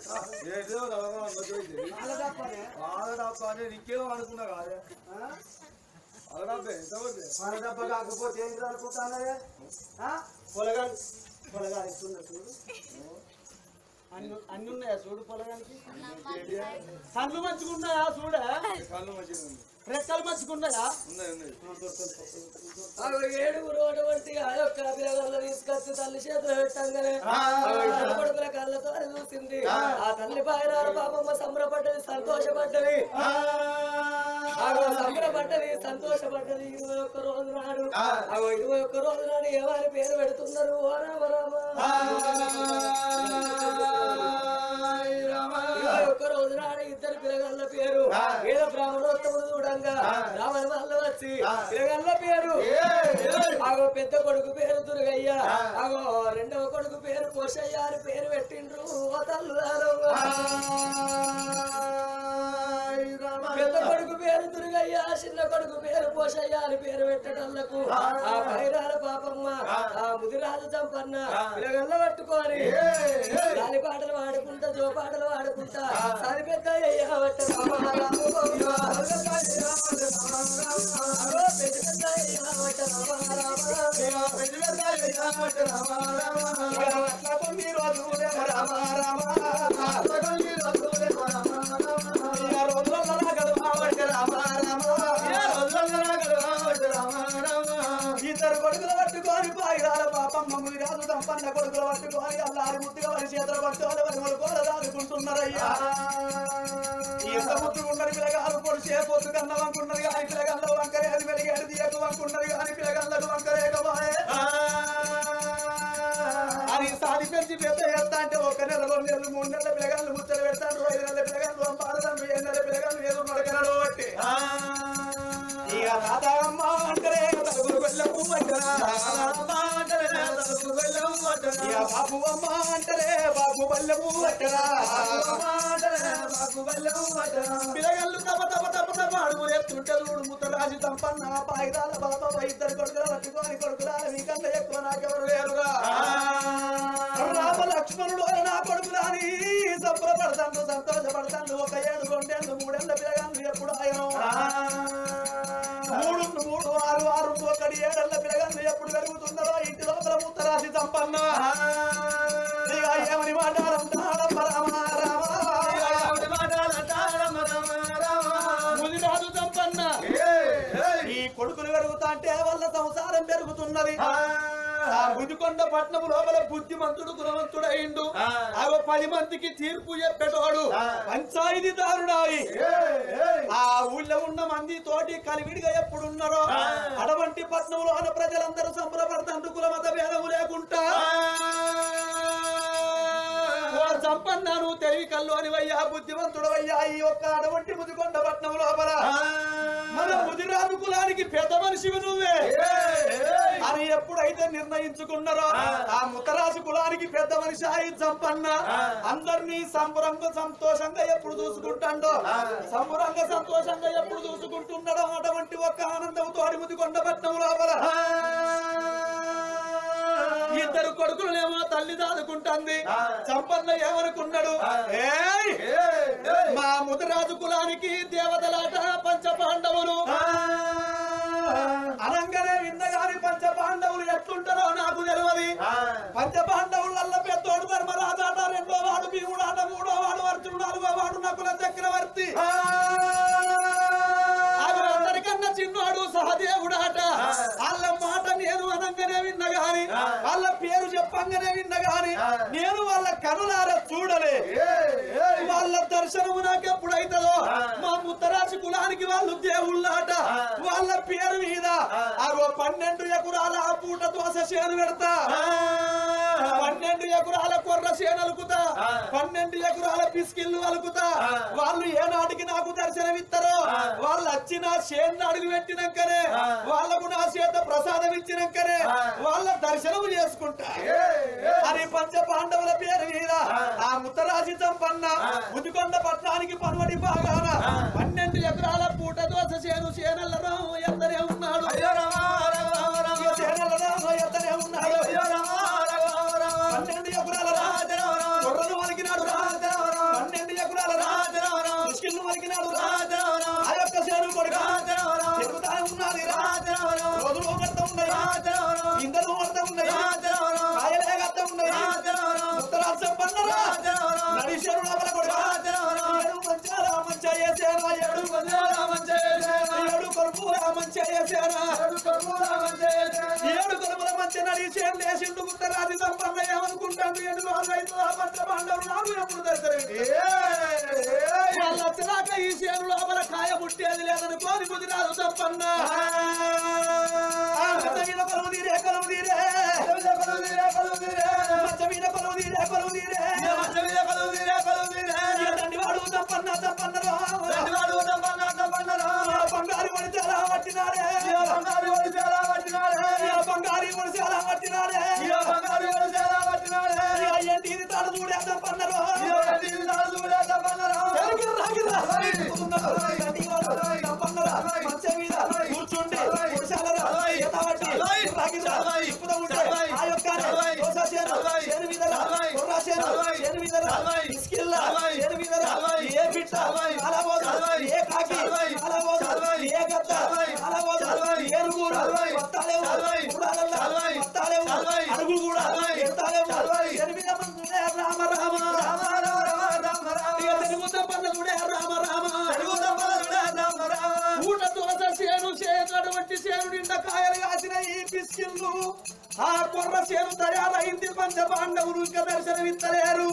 [SPEAKER 4] ఇంకేమో అనుకున్నా కాదే
[SPEAKER 2] మన దెబ్బ కాకపోతే ఏంటి అనుకుంటానే పొలగాలి పొలగాలి ఇస్తున్నా చూడు అన్ని అన్ని ఉన్నాయా చూడు పొలగానికి కళ్ళు మంచిగున్నాయా చూడే రెక్కలు మంచిగున్నాయా
[SPEAKER 3] అవి ఏడుగురు అటువంటి ఆ యొక్క పిల్లగాళ్ళ తీసుకొచ్చి తల్లి చేతులు పెట్టంగానే అవి ఇద్దరు కొడుకుల కళ్ళతో చూసింది ఆ తల్లి పైన పాపమ్మ సంబరపడ్డది సంతోషపడ్డది అగో సంబరపడ్డది సంతోషపడ్డది ఇరవై ఒక్క రోజు నాడు అగో ఇరవై ఒక్క రోజు నాడు ఏమని పేరు పెడుతున్నారు ఓ రామ రామ ఇరవై ఒక్క రోజు నాడు ఇద్దరు పిల్లగాళ్ళ పేరు ఏదో బ్రాహ్మణోత్తముడు చూడంగా రావణ వల్ల వచ్చి పిల్లగాళ్ళ పేరు అగో పెద్ద కొడుకు పేరు దుర్గయ్య అగో రెండవ కొడుకు పేరు కోశయ్య అని పేరు పెట్టిండ్రు ఓ తల్లులారో పెద్ద కొడుకు పేరు దుర్గయ్య చిన్న కొడుకు పేరు పోషయ్య అని పేరు పెట్టడంలకు ఆ పైరాల పాపమ్మ ఆ ముదిరాజు చంపన్న పిల్లగల్ల పట్టుకొని దాని పాటలు పాడుకుంటా జో పాటలు పాడుకుంటా సరి పెద్ద అయ్య వట్ట రామారాము. అగో పెద్ద పెద్ద అయ్య వట్ట రామారాము.
[SPEAKER 2] అట్లా కొన్ని రోజులే రామ రామ ఈ రోజులలో గడవబట్టే రామ రామ ఇద్దరు కొడుకులు పట్టుకొని పాయిరాల పాపమ్మ ముదిరాజు దంపన్న కొడుకులు పట్టుకొని అల్లారి ముద్దుగా వారి చేతులు పట్టుకోవాలి వారి వాళ్ళు కూడా దాదుకుంటున్నారయ్యా ఎంత ముద్దుకున్నది పిల్లగాలు పొడిచే పొద్దు కన్న వంకున్నది కానీ పిల్లగల్ల వంకరే అది వెలిగాడు తీయకు వంకున్నది కానీ పిల్లగల్లకు వంకరేకబాయే అని సాది పెంచి పెద్ద ఎత్తా అంటే ఒక నెల రెండు నెలలు మూడు నెలల పిల్లగాళ్ళు ముచ్చలు పెడతాను ఐదు నెలల పిల్లగాళ్ళు పాలదాను ఏడు నెలల పిల్లగాళ్ళు ఏదో నడకనడు బట్టి ఇక రాధమ్మ అంటరే తలుపులు వెళ్ళము అంటరా ఇక బాబు అమ్మ అంటరే బాబు బల్లెము అంటరా పిల్లగాళ్ళు తప్ప తప్ప తప్ప తప్ప అడుగు ఎత్తుంటే చూడు ముత్తరాజు తంపన్న పాయిదాల బాబా ఇద్దరు కొడుకులు పట్టుకొని కొడుకులాల మీకన్నా ఎక్కువ నాకెవరు లేరుగా రామ లక్ష్మణుడు అని నా కొడుకులాని సంబరపడతాను సంతోషపడతాను ఒక ఏడు రెండేళ్ళు మూడేళ్ళ పిల్లగాళ్ళు ఎప్పుడు ఆయన మూడు మూడు ఆరు ఆరు ఒకటి ఏడేళ్ల పిల్లగాళ్ళు ఎప్పుడు పెరుగుతుందో ఇంటి లోపల ముత్తరాజు సంపన్న ఇక ఏమని మాట్లాడంటాడమ్మ రామ రామ ముదిరాజు సంపన్న ఈ కొడుకులు పెరుగుతా అంటే వాళ్ళ సంసారం పెరుగుతున్నది ఆ బుదికొండ పట్నం లోపల బుద్ధిమంతుడు గుణవంతుడైండు ఆ పది మందికి తీర్పు చెప్పేటోడు పంచాయతీ దారుడాయి ఆ ఊళ్ళో ఉన్న మంది తోటి కలివిడిగా ఎప్పుడున్నారో అటువంటి పట్నంలో ఉన్న ప్రజలందరూ సంబరపడతాండు కుల మత భేదము లేకుండా ఓ సంపన్నాను తెలివి కల్లోనివయ్యా బుద్ధిమంతుడవయ్యా ఈ యొక్క అటువంటి ముదికొండ పట్నం లోపల మన ముదిరాజు కులానికి పెద్ద మనిషివి నువ్వే అని ఎప్పుడైతే నిర్ణయించుకున్నారో ఆ ముతరాజు కులానికి పెద్ద మనిషి ఆయి సంపన్న అందరినీ సంబరంగా సంతోషంగా ఎప్పుడు చూసుకుంటాడో సంబరంగా సంతోషంగా ఎప్పుడు చూసుకుంటున్నాడో అటువంటి ఒక ఆనందంతో ముదికొండ పట్నం లోపల ఇద్దరు కొడుకులనేమో తల్లి దాదుకుంటుంది సంపన్న ఏమనుకున్నాడు ఏయ్! మా ముదిరాజు కులానికి దేవతలాట పంచ పాండవులు అనంగానే విన్నగాని పంచ పాండవులు ఎట్లుంటారో నాకు తెలియదు పంచ పాండవులల్ల పెద్దోడు ధర్మరాజాట రెండో వాడు భీముడు ఆట మూడో వాడు అర్జునుడు నాలుగో వాడు నకుల చక్రవర్తి అవి అందరికన్నా చిన్నవాడు సహదేవుడాట వాళ్ళ మాట నేను అనంగానే విన్న గాని వాళ్ళ పేరు చెప్పంగానే విన్న గాని నేను వాళ్ళ కనులార చూడలే వాళ్ళ దర్శనము నాకు ఎప్పుడైతుందో మా ముత్తరాజు కులానికి వాళ్ళు దేవుళ్ళాట వాళ్ళ పేరు మీద అగో పన్నెండు ఎకురాల ఆ పూట దోశ చేను పెడతా పన్నెండు ఎకురాల కొర్ర చేను అలుకుతా పన్నెండు ఎకురాల పిసికిళ్ళు అలుకుతా వాళ్ళు ఏనాటికి నాకు దర్శనమిస్తారో వాళ్ళు వచ్చిన చేను అడుగు పెట్టినాకనే వాళ్ళకు నా చేత ప్రసాదం ఇచ్చినాకనే వాళ్ళ దర్శనం చేసుకుంటా అని పంచ పాండవుల పేరు మీద ఆ ముత్తరాజి చంపన్న ముదికొండ పట్టణానికి పనువడి బాగాన పన్నెండు ఎకరాల పూట దోశ చేను చేనల్ల రాము ఎత్తనే ఉన్నాడు చేనల్ల రాము ఎత్తనే ఉన్నాడు పన్నెండు ఎకరాల రాజు వలికినాడు రాజు పన్నెండు ఎకరాల రాజు ముష్కిళ్ళు వలికినాడు రాజు ఆ యొక్క చేను కొడుకు చెబుతా ఉన్నది వచ్చినది చేను లేచిండు గుట్టరాజు సంపన్న ఏమనుకుంటాడు ఎన్ని రోజులు అవుతుందో ఆ పంట పాండవులు నాకు ఎప్పుడు దొరకలేదు వాళ్ళు వచ్చినాక ఈ చేను లోపల కాయ ముట్టేది లేదని కోరి కుదిరాదు సంపన్న మచ్చ మీద కొలువు తీరే కొలువు తీరే మచ్చ మీద కొలువు తీరే కొలువు తీరే దండివాడు సంపన్న సంపన్నరా బంగారు వడిచారా పట్టినారే బంగారు వడిచారా పట్టినారే ఏంటి తాడు చూడే సంపన్నరా కూర్చుండి పురుషాలరా ఎత్తబట్టి రాగిరా ఇప్పుడు ఉంటే ఆ యొక్క దోస చేను చేను మీదరా కొర్ర చేను చేను మీదరా ఇస్కిల్లా చేను మీదరా ఏ బిట్ట కాలబోద ఏ కాకి కాలబోద ఏ గద్ద కాలబోద ఏ రుగురు వస్తాలేవు గుడాలల్లా వస్తాలేవు అడుగు కూడా ఎత్తాలేవు చేను మీద మందులే రామ రామ ఇక తెలుగు తప్పన్నదుడే రామ రామ ఊట దోస చేను చేయనటువంటి చేను నిండా కాయలు కాసిన ఈ పిస్కిళ్ళు ఆ కుర్ర చేను తయారైంది పంచ పాండవులు ఇంకా దర్శనమిత్తలేరు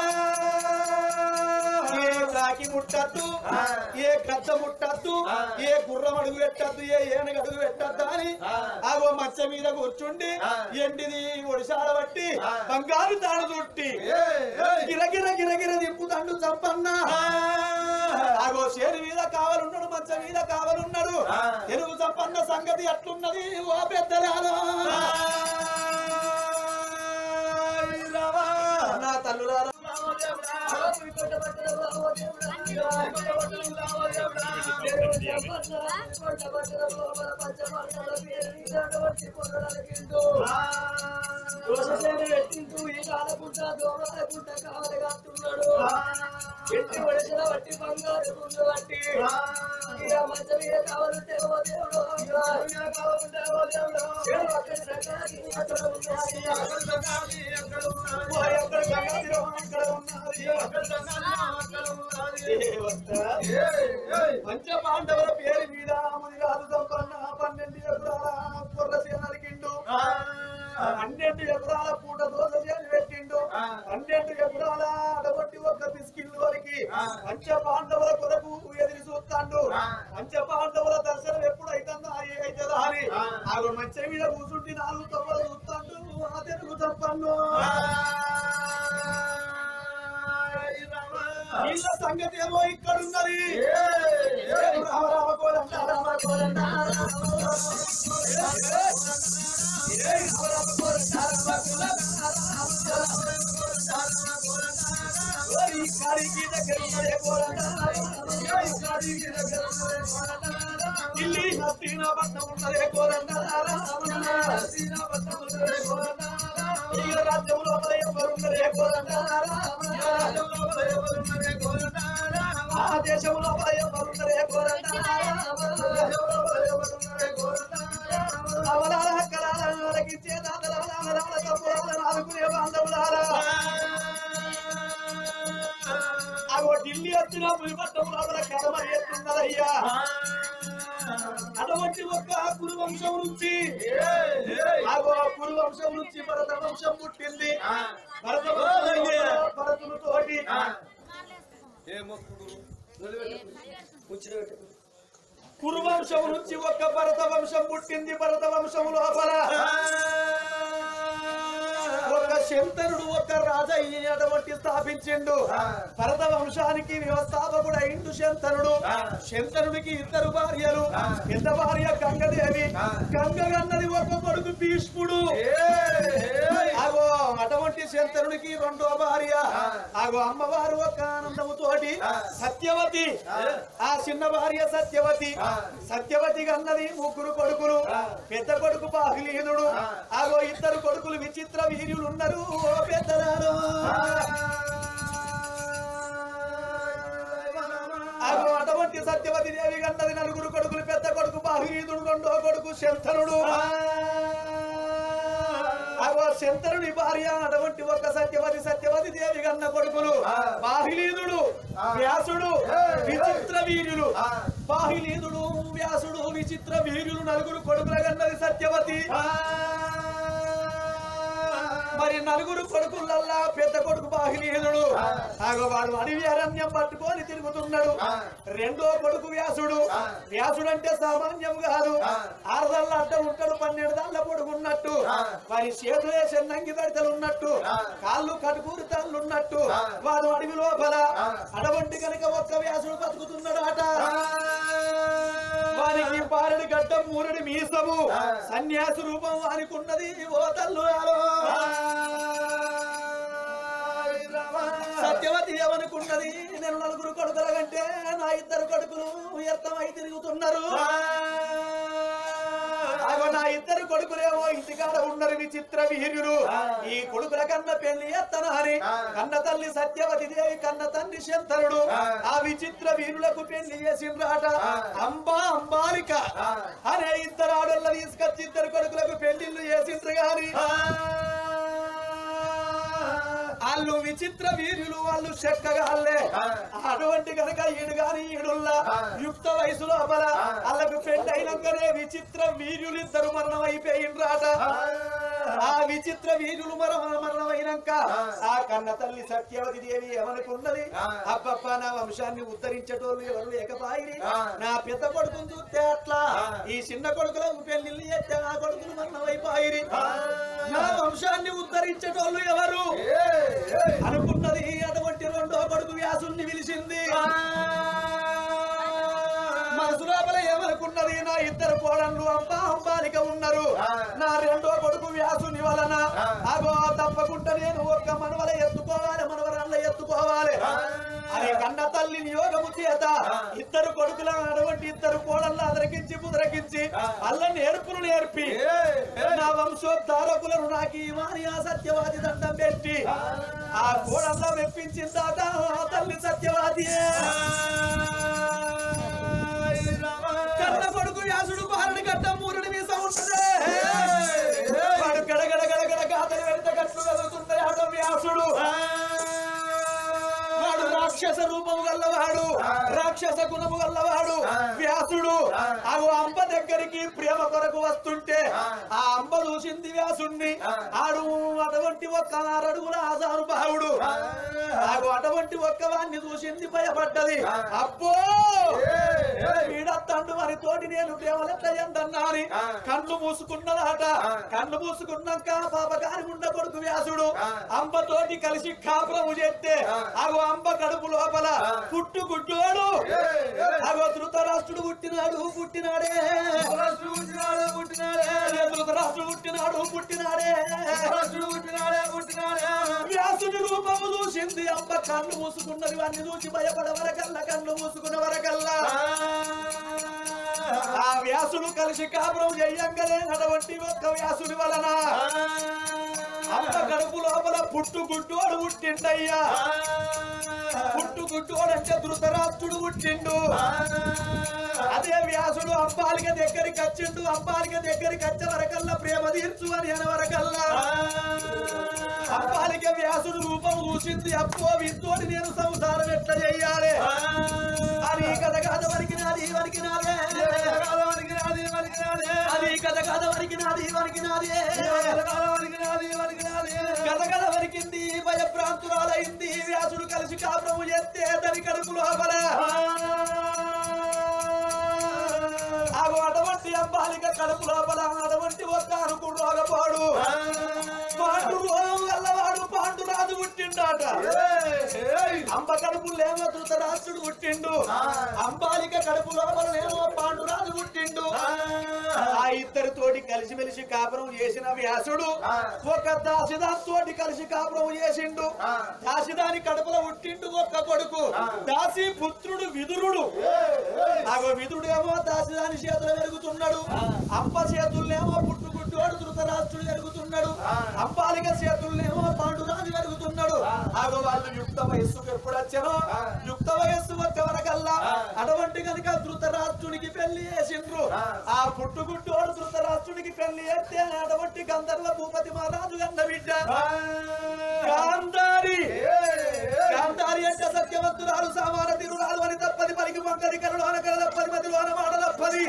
[SPEAKER 2] ఏ కాకి ముట్టద్దు ఏ గద్ద ముట్టద్దు ఏ గుర్రం అడుగు పెట్టద్దు ఏ ఏనుగు అడుగు పెట్టద్దు అని ఆగో మచ్చ మీద కూర్చుండి ఎండిది ఒడిశాల బట్టి బంగారు తాడు చుట్టి గిరగిర గిరగిర దింపుతండు చంపన్న ఆగో చేరు మీద కావాలన్నాడు మచ్చ మీద కావాలన్నాడు తెలుగు చంపన్న సంగతి అట్లున్నది ఓ పెద్దరాలో నా తల్లులారా ఓ ఎక్కడ సంగతి రో ఇక్కడ ఉన్నది. దేవత. పంచ పాండవుల పేరు మీద ముని రాజు సంపన్న పన్నెండు ఎకరాల కొర్ర సేనరికిండు పన్నెండు ఎకరాల పూట దోశ చేసి పెట్టిండు పన్నెండు ఎకరాల అడగొట్టి ఒక్క పిసికిళ్ళు వరకు పంచ పాండవుల కొరకు ఎదురు చూస్తాండు పంచ పాండవుల దర్శనం ఎప్పుడు అవుతుందో అది అవుతుందా అని ఆవిడ మంచి మీద కూర్చుంటే నాలుగు తొమ్మలు చూస్తాండు ఆ తెలుగు తప్పన్ను వీళ్ళ సంగతి ఏమో ఇక్కడ ఉన్నది రామ రామ కోదండ రామ కోదండ ఇల్లి హస్తిన పట్నం ఉన్నదే కోదండ ఈ రాజ్యంలో ఎవరున్నదే కోదండ ఆ దేశంలో ఎవరున్నదే కోదండ అవలాల హక్కలాల ఆలకించే దాతలాల అవలాల తప్పులాల ఆదుకునే బాంధవులారా అగో ఢిల్లీ వచ్చిన పులిపట్టం లోపల కడమ ఎత్తున్నదయ్యా అటువంటి ఒక కురు వంశం నుంచి అగో కురు వంశం నుంచి భరత వంశం పుట్టింది భరత వంశంలో భరతుని తోటి కురు వంశం నుంచి ఒక భరత వంశం పుట్టింది భరత వంశం లోపల ఒక శంతనుడు ఒక రాజయ్య అటువంటి స్థాపించిండు భరత వంశానికి వ్యవస్థాపకుడు అయిండు శంతనుడు శంతనుడికి ఇద్దరు భార్యలు పెద్ద భార్య గంగదేవి గంగ గన్నది ఒక కొడుకు భీష్ముడు ఆగో అటువంటి శంతనుడికి రెండో భార్య ఆగో అమ్మవారు ఒక ఆనందము తోటి సత్యవతి ఆ చిన్న భార్య సత్యవతి సత్యవతి గన్నది ముగ్గురు కొడుకులు పెద్ద కొడుకు బాహ్లీనుడు ఆగో ఇద్దరు కొడుకులు విచిత్ర వీర్యులు ఉన్నారు ఓ పెద్దరాలు ఆగో అటువంటి సత్యవతి దేవి గన్నది నలుగురు కొడుకులు పెద్ద కొడుకు బాహ్లీనుడు రెండో కొడుకు శంతనుడు ఆగో శంతనుడి భార్య అటువంటి ఒక సత్యవతి సత్యవతి దేవి గన్న కొడుకులు బాహిలీదుడు వ్యాసుడు విచిత్ర వీరులు బాహిలీదుడు వ్యాసుడు విచిత్ర వీరులు నలుగురు కొడుకుల గన్నది సత్యవతి మరి నలుగురు కొడుకులల్లా పెద్ద కొడుకు బాహిలీనుడు ఆగో వాడు అడవి అరణ్యం పట్టుకొని తిరుగుతున్నాడు రెండో కొడుకు వ్యాసుడు వ్యాసుడు అంటే సామాన్యం కాదు ఆరుదల్ల అడ్డ ఉంటాడు పన్నెండు దాళ్ళ పొడుగున్నట్టు వారి చేతులే చెన్నంగి పెడతలు ఉన్నట్టు కాళ్ళు కటుకూరు తల్లు ఉన్నట్టు వాడు అడవి లోపల అడవంటి కనుక ఒక్క వ్యాసుడు బతుకుతున్నాడు అట వారికి పారడి గడ్డ మూరడి మీసము సన్యాసి రూపం వారికి ఉన్నది ఓ తల్లు సత్యవతి ఏమనుకున్నది నేను నలుగురు కొడుకుల కంటే నా ఇద్దరు కొడుకులు వ్యర్థమై తిరుగుతున్నారు అగో నా ఇద్దరు కొడుకులేమో ఇంటికాడ ఉండరు విచిత్ర వీరులు ఈ కొడుకుల కన్న పెళ్లి ఎత్తన అని కన్న తల్లి సత్యవతి దేవి కన్న తండ్రి శంతరుడు ఆ విచిత్ర వీరులకు పెళ్లి చేసిండ్రాట అంబా అంబాలిక అనే ఇద్దరు ఆడోళ్ళ తీసుకొచ్చి ఇద్దరు కొడుకులకు పెళ్లిళ్ళు చేసిండ్రు గాని వాళ్ళు విచిత్ర వీరులు వాళ్ళు చెక్కగాళ్ళే అటువంటి కనుక ఈడు గాని ఈడుల్లా యుక్త వయసు లోపల వాళ్ళకు పెళ్లి అయినాకనే విచిత్ర వీరులు ఇద్దరు మరణం అయిపోయిండ్రాట ఆ విచిత్ర వీరులు మరణ మరణం అయినాక ఆ కన్న తల్లి సత్యవతి దేవి ఏమనుకున్నది అబ్బబ్బ నా వంశాన్ని ఉద్ధరించేటోళ్ళు ఎవరు లేకపాయి నా పెద్ద కొడుకుని చూస్తే అట్లా ఈ చిన్న కొడుకులకు పెళ్లి చేస్తే ఆ కొడుకులు మరణం అయిపోయి నా వంశాన్ని ఉద్ధరించేటోళ్ళు ఎవరు అనుకున్నది అటువంటి రెండో కొడుకు వ్యాసుని పిలిచింది మనసు లోపల ఏమనుకున్నది నా ఇద్దరు కోడళ్ళు అంబా అంబాలిక ఉన్నారు నా రెండో కొడుకు వ్యాసుని వలన అగో తప్పకుండా నేను ఒక్క మనవల ఎత్తుకోవాలి మనవరాళ్ళ ఎత్తుకోవాలి అని కన్న తల్లి నియోగము చేత ఇద్దరు కొడుకుల అటువంటి ఇద్దరు కోడళ్ళ అదరకించి పుదరకించి అల్ల నేర్పులు నేర్పి నా వంశోద్ధారకులను నాకు ఇవాని ఆ సత్యవాది దండం పెట్టి ఆ కోడళ్ళ మెప్పించిందాట ఆ తల్లి సత్యవాది కన్న కొడుకు వ్యాసుడు బారుడి గడ్డ మూరుడి మీస ఉంటదే వాడు గడగడ గడగడ గాతలు వెళ్తే గట్లు వెళ్తుంటాయి ఆడ వ్యాసుడు వాడు రాక్షస రూపము గల్లవాడు రాక్షస గుణము గల్లవాడు వ్యాసుడు అవు అంబ దగ్గరికి ప్రేమ కొరకు వస్తుంటే ఆ అంబ చూసింది వ్యాసుణ్ణి ఆడు అటువంటి ఒక్క ఆరడుగుల ఆసారు భావుడు ఆగు అటువంటి ఒక్క వాణ్ణి చూసింది భయపడ్డది అబ్బో వీడత్తండు మరి తోటి నేను ప్రేమలెట్ల ఎందన్నాని కళ్ళు మూసుకున్నదాట కళ్ళు మూసుకున్నాక పాపగారి ఉండ కొడుకు వ్యాసుడు అంబ తోటి కలిసి కాపురము చేస్తే అగో అంబ కడుపు లోపల పుట్టు గుడ్డోడు అగో ధృతరాష్ట్రుడు పుట్టినాడు పుట్టినాడే పుట్టినాడు పుట్టినాడే ధృతరాష్ట్రుడు పుట్టినాడు పుట్టినాడే పుట్టినాడే పుట్టినాడే వ్యాసుడి రూపము చూసింది అంబ కళ్ళు మూసుకున్నది వాడిని చూసి భయపడ వరకల్లా కళ్ళు మూసుకున్న వరకల్లా ఆ వ్యాసుడు కలిసి కాపురం చెయ్యంగలే నటువంటి ఒక్క వ్యాసుడి వలన అంత కడుపు లోపల పుట్టు గుడ్డోడు పుట్టిండయ్యా పుట్టు గుడ్డోడు అంటే ధృతరాష్ట్రుడు పుట్టిండు అదే వ్యాసుడు అంబాలిక దగ్గరికి వచ్చిండు అంబాలిక దగ్గరికి వచ్చే వరకల్లా ప్రేమ తీర్చు అని అనే వరకల్లా అంబాలిక వ్యాసుడు రూపం చూసింది అప్పో విత్తోడి నేను సంసారం ఎట్లా చెయ్యాలి అది కథ కాదు వరికి నాది వరికి నాదే అది కథ కథ వరికి నాది వరికి నాదే కథ కథ వరికింది భయభ్రాంతురాలైంది వ్యాసుడు కలిసి కాపురము చేస్తే దాని కడుపు లోపల ఆగు అటువంటి అబ్బాలిక కడుపు లోపల అటువంటి ఒక్క అనుకుడు రోగపోడు పాండు రోగం గల్లవాడు పాండు రాజు పుట్టిండాట అంబ కడుపులేమో ధృతరాష్ట్రుడు పుట్టిండు అంబాలిక కడుపు లోపలనేమో పాండు రాజు పుట్టిండు ఆ ఇద్దరి తోటి కలిసిమెలిసి కాపురం చేసిన వ్యాసుడు ఒక దాసిదాన్ తోటి కలిసి కాపురం చేసిండు దాసిదాని కడుపులో పుట్టిండు ఒక్క కొడుకు దాసి పుత్రుడు విదురుడు ఆగో విదురుడేమో దాసిదాని చేతులు వెలుగుతున్నాడు అంబ చేతుల్నేమో పుట్టుగుడ్డోడు ధృతరాష్ట్రుడు వెలుగుతున్నాడు అంబాలిక చేతుల్నేమో పాండురాజు వెలుగుతున్నాడు ఆగో వాళ్ళు యుక్త వయస్సుకు ఎప్పుడు వచ్చానో యుక్త వయస్సు వచ్చే వరకల్లా అటువంటి కనుక ధృతరాష్ట్రునికి పెళ్లి చేసిండ్రు ఆ పుట్టుగుడ్డోడు ధృతరాష్ట్రునికి పెళ్లి చేస్తే అటువంటి గంధర్వ భూపతి మహారాజు గన్న బిడ్డ గాంధారి గాంధారి అంటే సత్యవంతురాలు సామాన తిరురాలు అని తప్పది పలికి పంకది కరుడు అనకర తప్పది మధ్యలో అనమాట తప్పది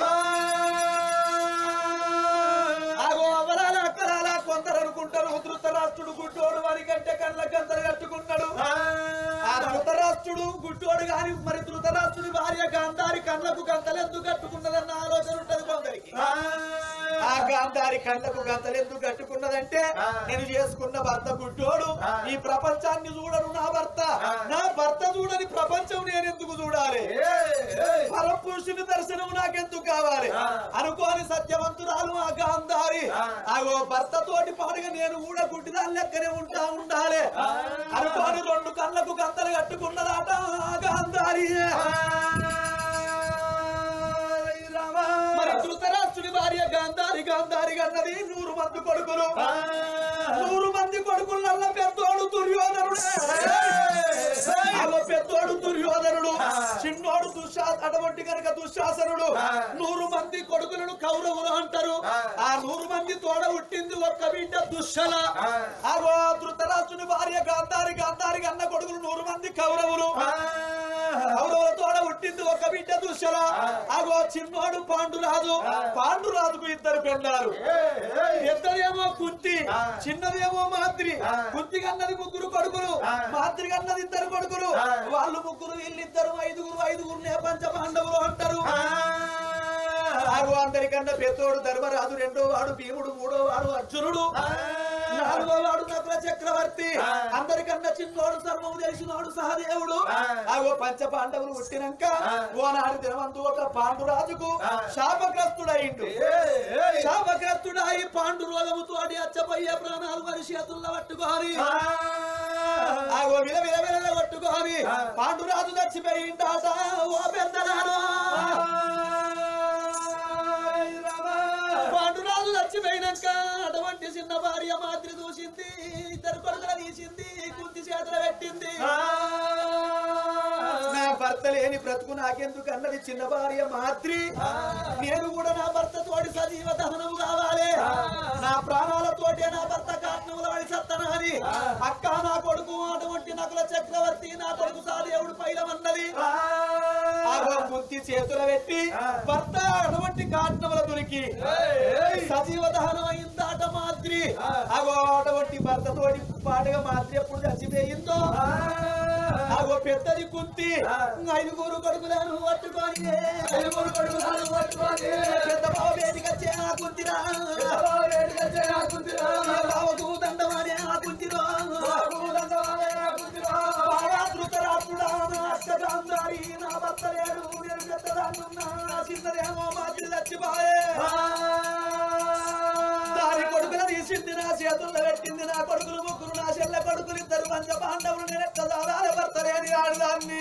[SPEAKER 2] ఆగో అవరాల అక్కరాల కొందరు అనుకుంటారు ధృతరాష్ట్రుడు గుడ్డి గుడ్డోడు వారి కంటే కళ్ళ గంతలు కట్టుకున్నాడు ఆ ధృతరాష్ట్రుడు గుడ్డోడు గాని మరి ధృతరాష్ట్రుడి భార్య గాంధారి కళ్ళకు గంతలు ఎందుకు కట్టుకున్నదన్న ఆలోచన ఉంటది కొందరికి ఆ గాంధారి కళ్ళకు గంతలు ఎందుకు కట్టుకున్నదంటే నేను చేసుకున్న భర్త గుడ్డోడు ఈ ప్రపంచాన్ని చూడను నా భర్త నా భర్త చూడని ప్రపంచం నేను ఎందుకు చూడాలి పరపురుషుని దర్శనం నాకెందుకు కావాలి అనుకోని సత్యవంతురాలు ఆ గాంధారి ఆగో భర్త తోటి పాడుగా నేను కూడా గుడ్డిదాని లెక్కనే ఉంటా ఉండాలి అనుకోని రెండు కళ్ళకు గంతలు కట్టుకున్నదాట ఆ గాంధారి మరి ధృతరాష్ట్రుడి భార్య గాంధారి గాంధారి అన్నది నూరు మంది కొడుకులు నూరు మంది కొడుకులల్ల పెద్దోడు దుర్యోధనుడే అగో పెద్దోడు దుర్యోధనుడు చిన్నోడు దుశ్శా అటువంటి కనుక దుశ్శాసనుడు నూరు మంది కొడుకులను కౌరవులు అంటారు ఆ నూరు మంది తోడ పుట్టింది ఒక్క బిడ్డ దుశ్శల అగో ధృతరాష్ట్రుని భార్య గాంధారి గాంధారి అన్న కొడుకులు నూరు మంది కౌరవులు కౌరవుల తోడ పుట్టింది ఒక బిడ్డ దుశ్శల అగో చిన్నోడు పాండురాజు పాండురాజుకు ఇద్దరు పెళ్ళారు ఇద్దరేమో కుంతి చిన్నదేమో మాద్రి కుంతి కన్నది ముగ్గురు కొడుకులు మాద్రి కన్నది ఇద్దరు కొడుకులు వాళ్ళు ముగ్గురు వీళ్ళిద్దరు ఐదుగురు ఐదుగురు పంచ పాండవులు అంటారు ఆగు అందరికన్నా పెద్దోడు ధర్మరాజు రెండో వాడు భీముడు మూడో వాడు అర్జునుడు నాలుగో వాడు నకుల చక్రవర్తి అందరికన్నా చిన్నోడు సర్వము తెలిసినోడు సహదేవుడు ఆగో పంచ పాండవులు పుట్టినాక ఓనాడు దినవంతు ఒక పాండురాజుకు శాపగ్రస్తుడయిండు శాపగ్రస్తుడై పాండు రోగముతోటి అచ్చపోయే ప్రాణాలు మరి చేతుల్లో పట్టుకోని ఆగో విల విల విల కొట్టుకోని పాండురాజు చచ్చిపోయిందాట ఓ పెద్దలారా పాండురాజు చచ్చిపోయినాక అటువంటి చిన్న భార్య మాదిరి చూసింది ఇద్దరు కొడుకుల తీసింది కుంతి చేతులు పెట్టింది నా భర్త లేని బ్రతుకు నాకెందుకు అన్నది చిన్న భార్య మాద్రి నేను కూడా నా భర్త తోటి సజీవ దహనం కావాలి నా ప్రాణాలతోటే నా భర్త కారణముల వాడి సత్తనాని అక్క నా కొడుకు అటువంటి నకుల చక్రవర్తి నా కొడుకు సాదేవుడు పైలమన్నది ఆగో కుంతి చేతులు పెట్టి భర్త అటువంటి కారణముల దొరికి సజీవ దహనం అయిందాట మాద్రి అగో అటువంటి భర్త తోటి పాటగా మాద్రి ఎప్పుడు చచ్చిపోయిందో అగో పెద్దది కుంతి ఐదుగురు కొడుకులను పట్టుకొని ఐదుగురు కొడుకులను పట్టుకొని పెద్ద బావ వేదిక వచ్చే ఆ కుంతిరా బావకు దండమానే ఆ కుంతిరో ధృతరాత్రుడా అష్టగాంధారి నా భర్త లేడు నేను పెద్దదాన్నున్నా చిన్నదేమో మాదిరి చచ్చిపోయే దాని కొడుకుల తీసింది నా చేతుల్లో పెట్టింది నా కొడుకులు ముగ్గురు నా చెల్ల కొడుకులు ఇద్దరు పంచ పాండవులు నేను ఎట్లా దాదాల భర్త లేని ఆడదాన్ని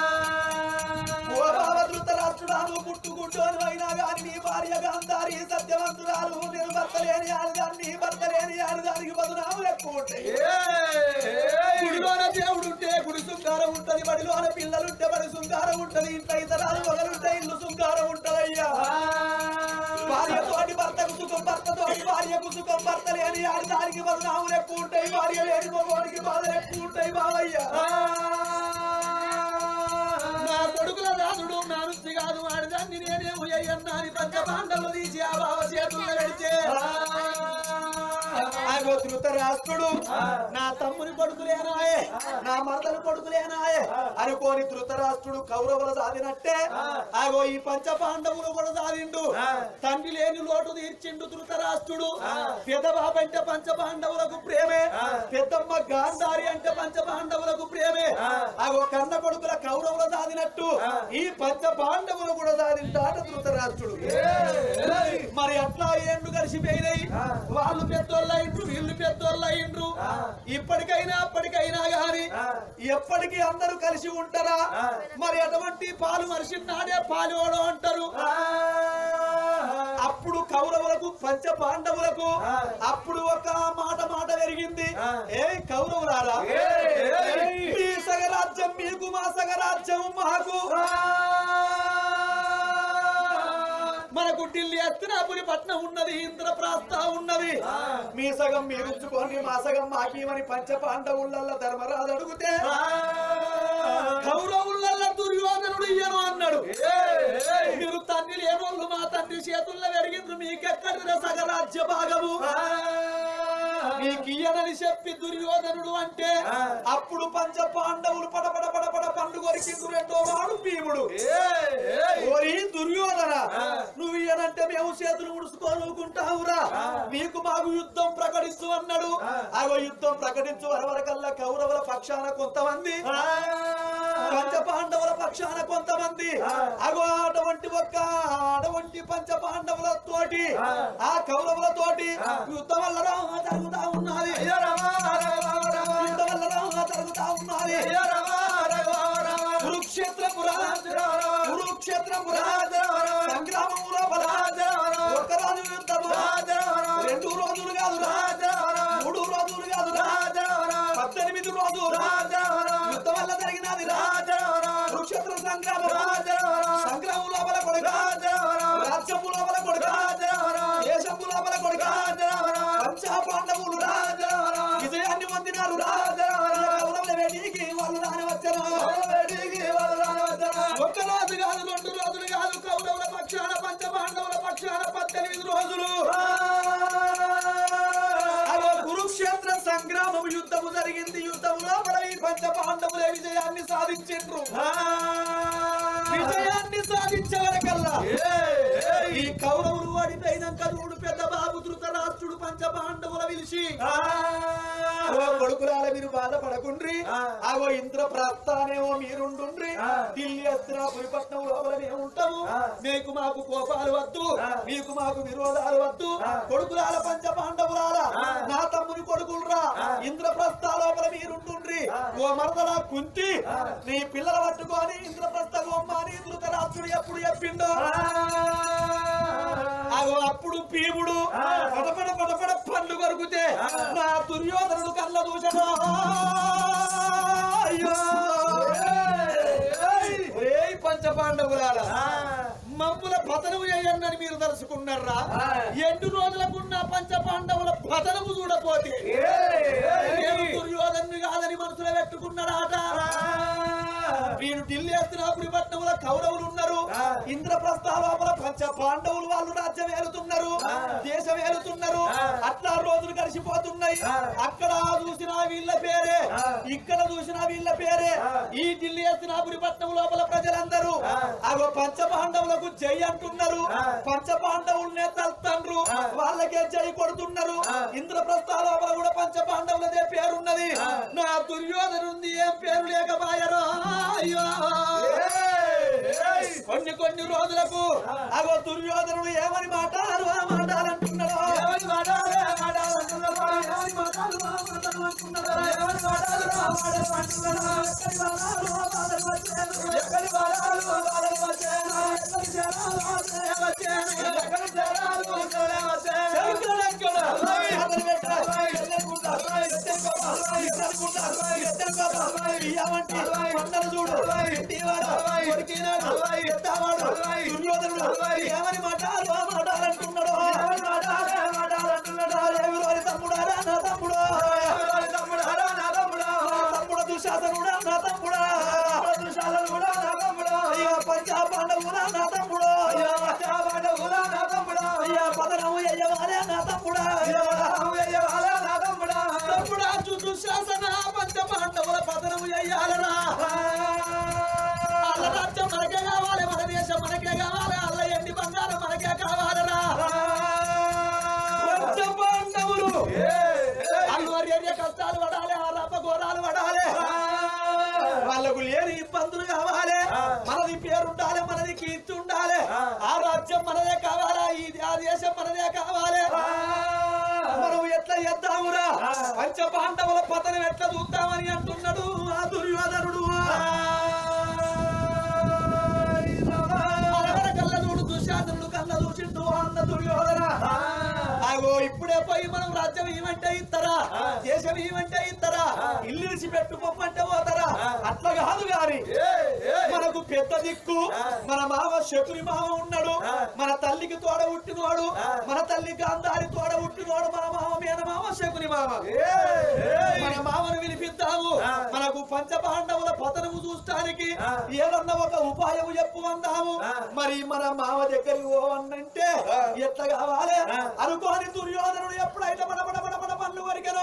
[SPEAKER 2] ఓ భావదృత రాష్ట్రుడాలు పుట్టుకుంటోను అయినా గాని నీ భార్య గాంధారి సత్యవంతురాలు నేను భర్త లేని ఆడదాన్ని భర్త లేని ఆడదానికి బదునాములు ఎక్కువ ఉంటాయి గుడిలోన దేవుడు ఉంటే గుడి శృంగారం ఉంటది బడిలోన పిల్లలుంటే బడి శృంగారం ఉంటది ఇంట్లో ఇతరాలు మొదలుంటే ఇల్లు శృంగారం ఉంటదయ్యా భార్య తోటి భర్తకు సుఖం భర్త తోటి భార్యకు సుఖం భర్త లేని ఆడదానికి బదునాములు ఎక్కువ ఉంటాయి భార్య లేని మగవాడికి బాధలు ఎక్కువ ఉంటాయి బావయ్య నా కొడుకుల రాజుడు నా నుంచి కాదు ఆడదాన్ని నేనేమో అయ్యన్నా అని పంచ పాండవులు తీసి ఆ బావ చేతుల్లో పెడితే ఆగో ధృతరాష్ట్రుడు నా తమ్ముని కొడుకులేనాయే నా మరదలు కొడుకులేనాయే అనుకోని ధృతరాష్ట్రుడు కౌరవులు సాధినట్టే ఆగో ఈ పంచ పాండవులు కూడా సాధిండు తండ్రి లేని లోటు తీర్చిండు ధృతరాష్ట్రుడు పెద్దబాబు అంటే పంచ పాండవులకు ప్రేమే పెద్దమ్మ గాంధారి అంటే పంచ పాండవులకు ప్రేమే ఆగో కన్న కొడుకుల కౌరవులు సాధినట్టు ఈ పంచ పాండవులు కూడా సాధింటాట ధృతరాష్ట్రుడు మరి అట్లా ఏండు కలిసిపోయినాయి వాళ్ళు పెద్దోళ్ళు అయిండ్రు వీళ్ళు పెద్దోళ్ళు అయిండ్రు ఇప్పటికైనా అప్పటికైనా గాని ఎప్పటికీ అందరూ కలిసి ఉంటారా మరి అటువంటి పాలు మనిషి నాడే పాలోడు అంటారు అప్పుడు కౌరవులకు పంచ పాండవులకు అప్పుడు ఒక మాట మాట పెరిగింది ఏ కౌరవులారా మీ సగరాజ్యం మీకు మా సగరాజ్యం మాకు మనకు ఢిల్లీ అస్తినాపురి పట్నం ఉన్నది ఇంద్రప్రాస్థ ఉన్నది మీ సగం మీరు ఉంచుకోండి మా సగం మాకీమని పంచ పాండవులల్ల ధర్మరాజు అడిగితే కౌరవులల్ల దుర్యోధనుడు ఇయ్యను అన్నాడు మీరు తండ్రి లేనోళ్ళు మా తండ్రి చేతుల్లో పెరిగిండ్రు మీకెక్కడి సగరాజ్య భాగము నీకియ్యనని చెప్పి దుర్యోధనుడు అంటే అప్పుడు పంచ పాండవులు పడపడ పడపడ పండు కొరికిండు రెండో వాడు భీముడు ఓరి దుర్యోధన నువ్వు ఇయ్యనంటే మేము చేతులు ముడుచుకోనుకుంటావురా నీకు మాకు యుద్ధం ప్రకటిస్తూ అన్నాడు అగో యుద్ధం ప్రకటించు వరవరకల్లా కౌరవుల పక్షాన కొంతమంది పంచ పాండవుల పక్షాన కొంతమంది అగో అటువంటి ఒక్క అటువంటి పంచ పాండవుల తోటి ఆ కౌరవుల తోటి యుద్ధం వల్ల జరుగుతా ఉన్నది యుద్ధం వల్ల జరుగుతా ఉన్నది కురుక్షేత్ర కురుక్షేత్ర సంగ్రామం లోపల ఒక రోజు యుద్ధము రెండు రోజులు కాదు మూడు రోజులు కాదు పద్దెనిమిది రోజులు యుద్ధం వల్ల జరిగినది కురుక్షేత్ర సంగ్రామం సంగ్రామం లోపల కొడుక రాజ్యము లోపల కొడుక దేశము లోపల కొడుక పంచా పాండవులు విజయాన్ని పొందినారు కౌరవుల వేడికి వాళ్ళు రాని వచ్చారు ఒక్క రోజు కాదు రెండు రోజులు కాదు కౌరవుల పక్షాన పంచ పాండవుల పక్షాన పద్దెనిమిది రోజులు అగో కురుక్షేత్ర సంగ్రామం యుద్ధము జరిగింది యుద్ధం లోపల ఈ పంచ పాండవులే విజయాన్ని సాధించిండ్రు విజయాన్ని సాధించే వరకల్లా ఈ కౌరవులు వాడిపోయినాక చూడు పెద్ద బాబు ధృతరాష్ట్రుడు పంచ పాండవుల పిలిచి ఓ కొడుకురాల మీరు బాధపడకుండ్రి ఆగో ఇంద్ర ప్రాప్తానేమో మీరుండుండ్రి ఢిల్లీ అస్త్రాపురి పట్నం లోపల మేము ఉంటాము మీకు మాకు కోపాలు వద్దు మీకు మాకు విరోధాలు వద్దు కొడుకురాల పంచ పాండవులాల నా తమ్ముని కొడుకులరా ఇంద్రప్రస్థ లోపల మీరుండుండ్రి ఓ మరదల కుంతి నీ పిల్లల పట్టుకొని ఇంద్రప్రస్థ గొమ్మ అని ధృతరాష్ట్రుడు ఎప్పుడు చెప్పిండో అగో అప్పుడు భీముడు పడపడ పడపడ పండు కొరుకుతే నా దుర్యోధనుడు కళ్ళ దూచను అయ్యో ఒరేయ్ పంచ పాండవులారా మమ్ముల పతనము చేయండి మీరు తలుసుకున్నారా ఎండు రోజులకున్న పంచ పాండవుల పతనము చూడపోతే నేను దుర్యోధను కాదని మనసులో పెట్టుకున్నాడాట వీరు ఢిల్లీ ఎత్తినాపురి పట్నంలో కౌరవులు ఉన్నారు ఇంద్రప్రస్థ లోపల పంచ పాండవులు వాళ్ళు రాజ్యం ఏలుతున్నారు దేశం ఏలుతున్నారు అట్లా రోజులు గడిచిపోతున్నాయి అక్కడ చూసిన వీళ్ళ పేరే ఇక్కడ చూసిన వీళ్ళ పేరే ఈ ఢిల్లీ ఎత్తినాపురి పట్నం లోపల ప్రజలందరూ అగో పంచ పాండవులకు జై అంటున్నారు పంచ పాండవులనే తలుతండ్రు వాళ్ళకే జై కొడుతున్నారు ఇంద్రప్రస్థ లోపల కూడా పంచ పాండవులదే పేరున్నది నా దుర్యోధనుంది ఏం పేరు లేకపోయారో అయ్యో కొన్ని కొన్ని రోజులకు అగో దుర్యోధనుడు ఏమని మాట్లాడు ఆ మాటాలంటున్నాడు ఏమని మాట్లాడు ఆ మాటాలంటున్నాడు ఏమని మాట్లాడు ఆ మాటాలంటున్నాడు ఏమని మాట్లాడు ఆ మాటాలంటున్నాడు ఎక్కడి బాధలు వచ్చాను ఎక్కడి బాధలు బాధలు వచ్చాను ఎక్కడి జనాలు వచ్చాను ఎక్కడి జనాలు వచ్చాను చెరుకులెక్కడ అతను పెట్టారు ఎల్లెనుకుంటా ఎత్తెనుకోపా ఎత్తెనుకుంటా ఎత్తెనుకోపా ఇయ్యమంటే కొండలు చూడు ఎత్తివాడు కొరికినాడు ఎత్తావాడు దుర్యోధనుడు ఏమని మాటాలు ఆ మాటాలంటున్నాడు ఏమని మాటాలు ఆ మాటాలంటున్నాడు ఎవరి తమ్ముడారా నా తమ్ముడు తమ్ముడారా నా తమ్ముడు తమ్ముడు దుశాసనుడా నా తమ్ముడా దుశాసనుడా నా తమ్ముడు అయ్యా పంచా పాండవులా నా తమ్ముడు అయ్యా పంచా పాండవులా నా తమ్ముడు అయ్యా పదనము అయ్యవాలే నా తమ్ముడా అయ్యా పదనము అయ్యవాలే నా తమ్ముడా తమ్ముడా చుట్టూ శాసన పంచ పాండవుల పదనము అయ్యాలరా అల్ల రాజ్యం మనకే కావాలి మన దేశం మనకే కావాలి అల్ల ఎండి బంగారం మనకే కావాలరా పంచ పాండవులు అల్లు ఎర్య కష్టాలు పడాలి ఆ రప్ప ఘోరాలు పడాలి వాళ్ళకు లేని ఇబ్బందులు కావాలి మనది పేరు ఉండాలి మనది కీర్తి ఉండాలి ఆ రాజ్యం మనదే కావాలా ఈ ఆ దేశం మనదే కావాలి మనం ఎట్లా చేద్దామురా పంచ పాండవుల పతనం ఎట్లా చూద్దామని అంటున్నాడు ఆ దుర్యోధనుడు అలగడ కళ్ళ చూడు దుశ్శాసనుడు కళ్ళ చూసిండు అన్న దుర్యోధన ఆగో ఇప్పుడే పోయి మనం రాజ్యం ఏమంటే ఇస్తారా దేశం ఏమంటే ఇస్తారా ఇల్లు ఇడిచి పెట్టుకోమంటే పోతారా అట్లా కాదు గాని మనకు పెద్ద దిక్కు మన మామ శకుని మామ ఉన్నాడు మన తల్లికి తోడ పుట్టినవాడు మన తల్లి గాంధారి తోడ పుట్టినవాడు మన మామ మేన మామ శకుని మామ మన మామను వినిపిద్దాము మనకు పంచ పాండవుల పతనము చూస్తే తీర్చడానికి ఏదన్నా ఒక ఉపాయం చెప్పుకుందాము మరి మన మామ దగ్గరికి పోవన్నంటే ఎట్లా కావాలి అనుకోని దుర్యోధనుడు ఎప్పుడైతే మన మన మన మన పనులు వరికనో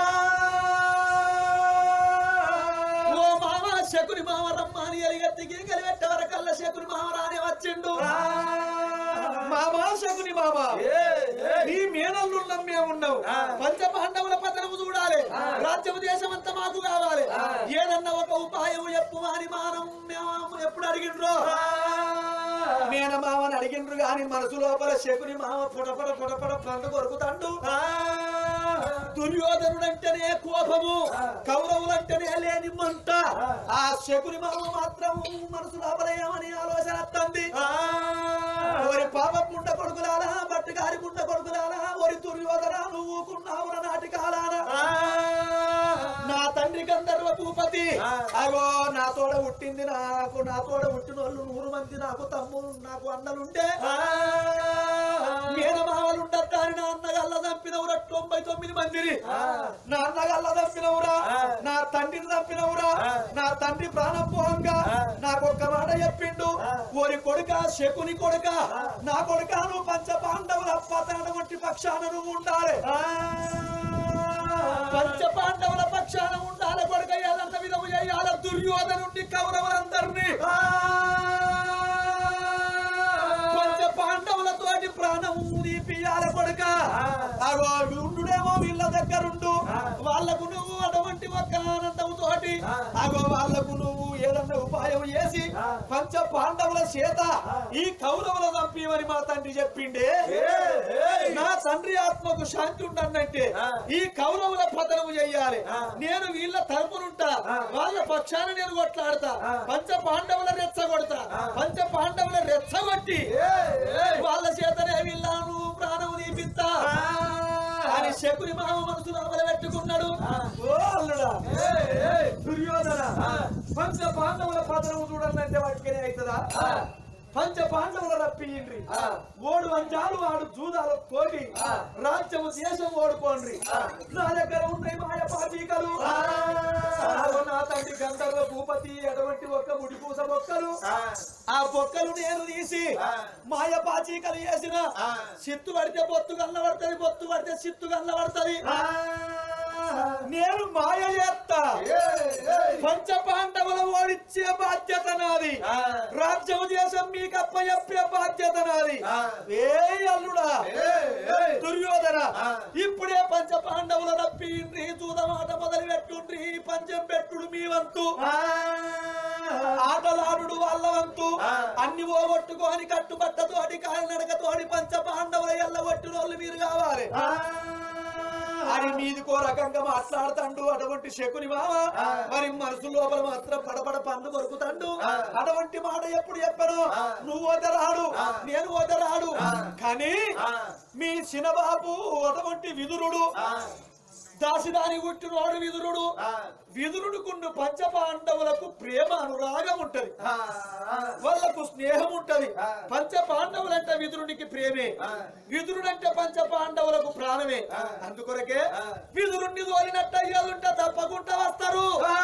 [SPEAKER 2] ఓ మామ శకుని మామ రమ్మని ఎలిగెత్తికి కలిపెట్టే వరకల్లా శకుని మామ రాని వచ్చిండు మామ శకుని మామ నీ మేనల్లున్నాం మేమున్నాం పంచ పాండవుల పతనము చూడాలి రాజ్యము దేశం అంతా మాకు కావాలి ఏదన్నా ఒక ఉపాయం చెప్పు అని మానం మేము ఎప్పుడు అడిగిండ్రో మేనమామని అడిగిండ్రు గాని మనసు లోపల శకుని మామ పుటపడ పుటపడ పండు కొరుకుతాండు దుర్యోధనుడంటేనే కోపము కౌరవులంటేనే లేని మంట ఆ శకుని మామ మాత్రం మనసు లోపల ఏమని ఆలోచన వస్తుంది ఓరి పాప పుంట కొడుకులారా బట్టి గారి పుంట కొడుకులారా ఓరి దుర్యోధన నువ్వు ఊకున్నావుర నాటి కాలాన నా తండ్రి గంధర్వ భూపతి అగో నా తోడ పుట్టింది నాకు నా తోడ పుట్టిన వాళ్ళు నూరు మంది నాకు తమ్ముడు నాకు అన్నలుంటే మేనమావలు ఉండద్దాని నా అన్నగల్ల చంపినవురా తొంభై తొమ్మిది మందిని నా అన్నగల్ల చంపినవురా నా తండ్రిని చంపినవురా నా తండ్రి ప్రాణం పోహంగా నాకు ఒక్క మాట చెప్పిండు ఓరి కొడుక శకుని కొడుక నా కొడుక నువ్వు పంచ పాండవుల పతనటువంటి పక్షాన నువ్వు ఉండాలి పంచ పాండవుల పక్షాన ఉండాలి కొడుక ఎల్లంత విధము చేయాల దుర్యోధనుండి కౌరవులందరినీ పంచ పాండవులతోటి ప్రాణం తీపియాల కొడుక అగో ఉండుడేమో వీళ్ళ దగ్గరుండు వాళ్ళకు నువ్వు అటువంటి ఒక్క ఆనందం తోటి అగో వాళ్ళకు నువ్వు ఏదన్నా ఉపాయం చేసి పంచ పాండవుల చేత ఈ కౌరవుల చంపివని మా తండ్రి చెప్పిండే నా తండ్రి ఆత్మకు శాంతి ఉండనంటే ఈ కౌరవుల పతనము చెయ్యాలి నేను వీళ్ళ తరపునుంటా వాళ్ళ పక్షాన నేను కొట్లాడతా పంచ పాండవుల రెచ్చగొడతా పంచ పాండవుల రెచ్చగొట్టి వాళ్ళ చేతనే వీళ్ళను ప్రాణము తీపిస్తా అని శకుని మామ మనసు లోపల పెట్టుకున్నాడు ఓ అల్లుడా దుర్యోధన పంచ పాండవుల పతనము చూడాలంటే వాటికి అవుతుందా పంచ పాండవుల రప్పియండ్రి ఓడు వంచాలు వాడు జూదాల కోటి రాజ్యము దేశం ఓడుకోండ్రి నా దగ్గర ఉన్నాయి మాయ పాచీకలు నా తండ్రి గంధర్వ భూపతి అటువంటి ఒక్క ముడిపూస బొక్కలు ఆ బొక్కలు నేను తీసి మాయ పాచీకలు వేసిన చిత్తు పడితే బొత్తు గల్ల పడుతుంది బొత్తు పడితే చిత్తు గల్ల పడుతుంది నేను మాయ చేస్తా పంచ పాండవుల ఓడిచ్చే బాధ్యత నాది రాజ్యం దేశం మీకు అప్పచెప్పే బాధ్యత నాది ఏ అల్లుడా దుర్యోధన ఇప్పుడే పంచ పాండవుల రప్పిండ్రి చూదమాట మొదలు పెట్టుండ్రి పంచం పెట్టుడు మీ వంతు ఆటలాడుడు వాళ్ళ వంతు అన్ని పోగొట్టుకొని కట్టుబట్టతోటి కాలినడకతోటి పంచ పాండవుల ఎల్లగొట్టిన వాళ్ళు మీరు కావాలి అని మీదికో రకంగా మాట్లాడుతాండు అటువంటి శకుని మామ మరి మనసు లోపల మాత్రం పడపడ పన్ను కొరుకుతాండు అటువంటి మాట ఎప్పుడు చెప్పను నువ్వు వదరాడు నేను వదరాడు కానీ మీ చిన్నబాబు అటువంటి విదురుడు దాసిదాని పుట్టినవాడు విదురుడు విదురుడుకుండు పంచ పాండవులకు ప్రేమ అనురాగం ఉంటది వాళ్ళకు స్నేహం ఉంటది పంచ పాండవులంటే విదురునికి ప్రేమే విదురుడంటే పంచ పాండవులకు ప్రాణమే అందుకొరకే విదురుణ్ణి తోలినట్టు అయ్యేదుంటే తప్పకుండా వస్తారు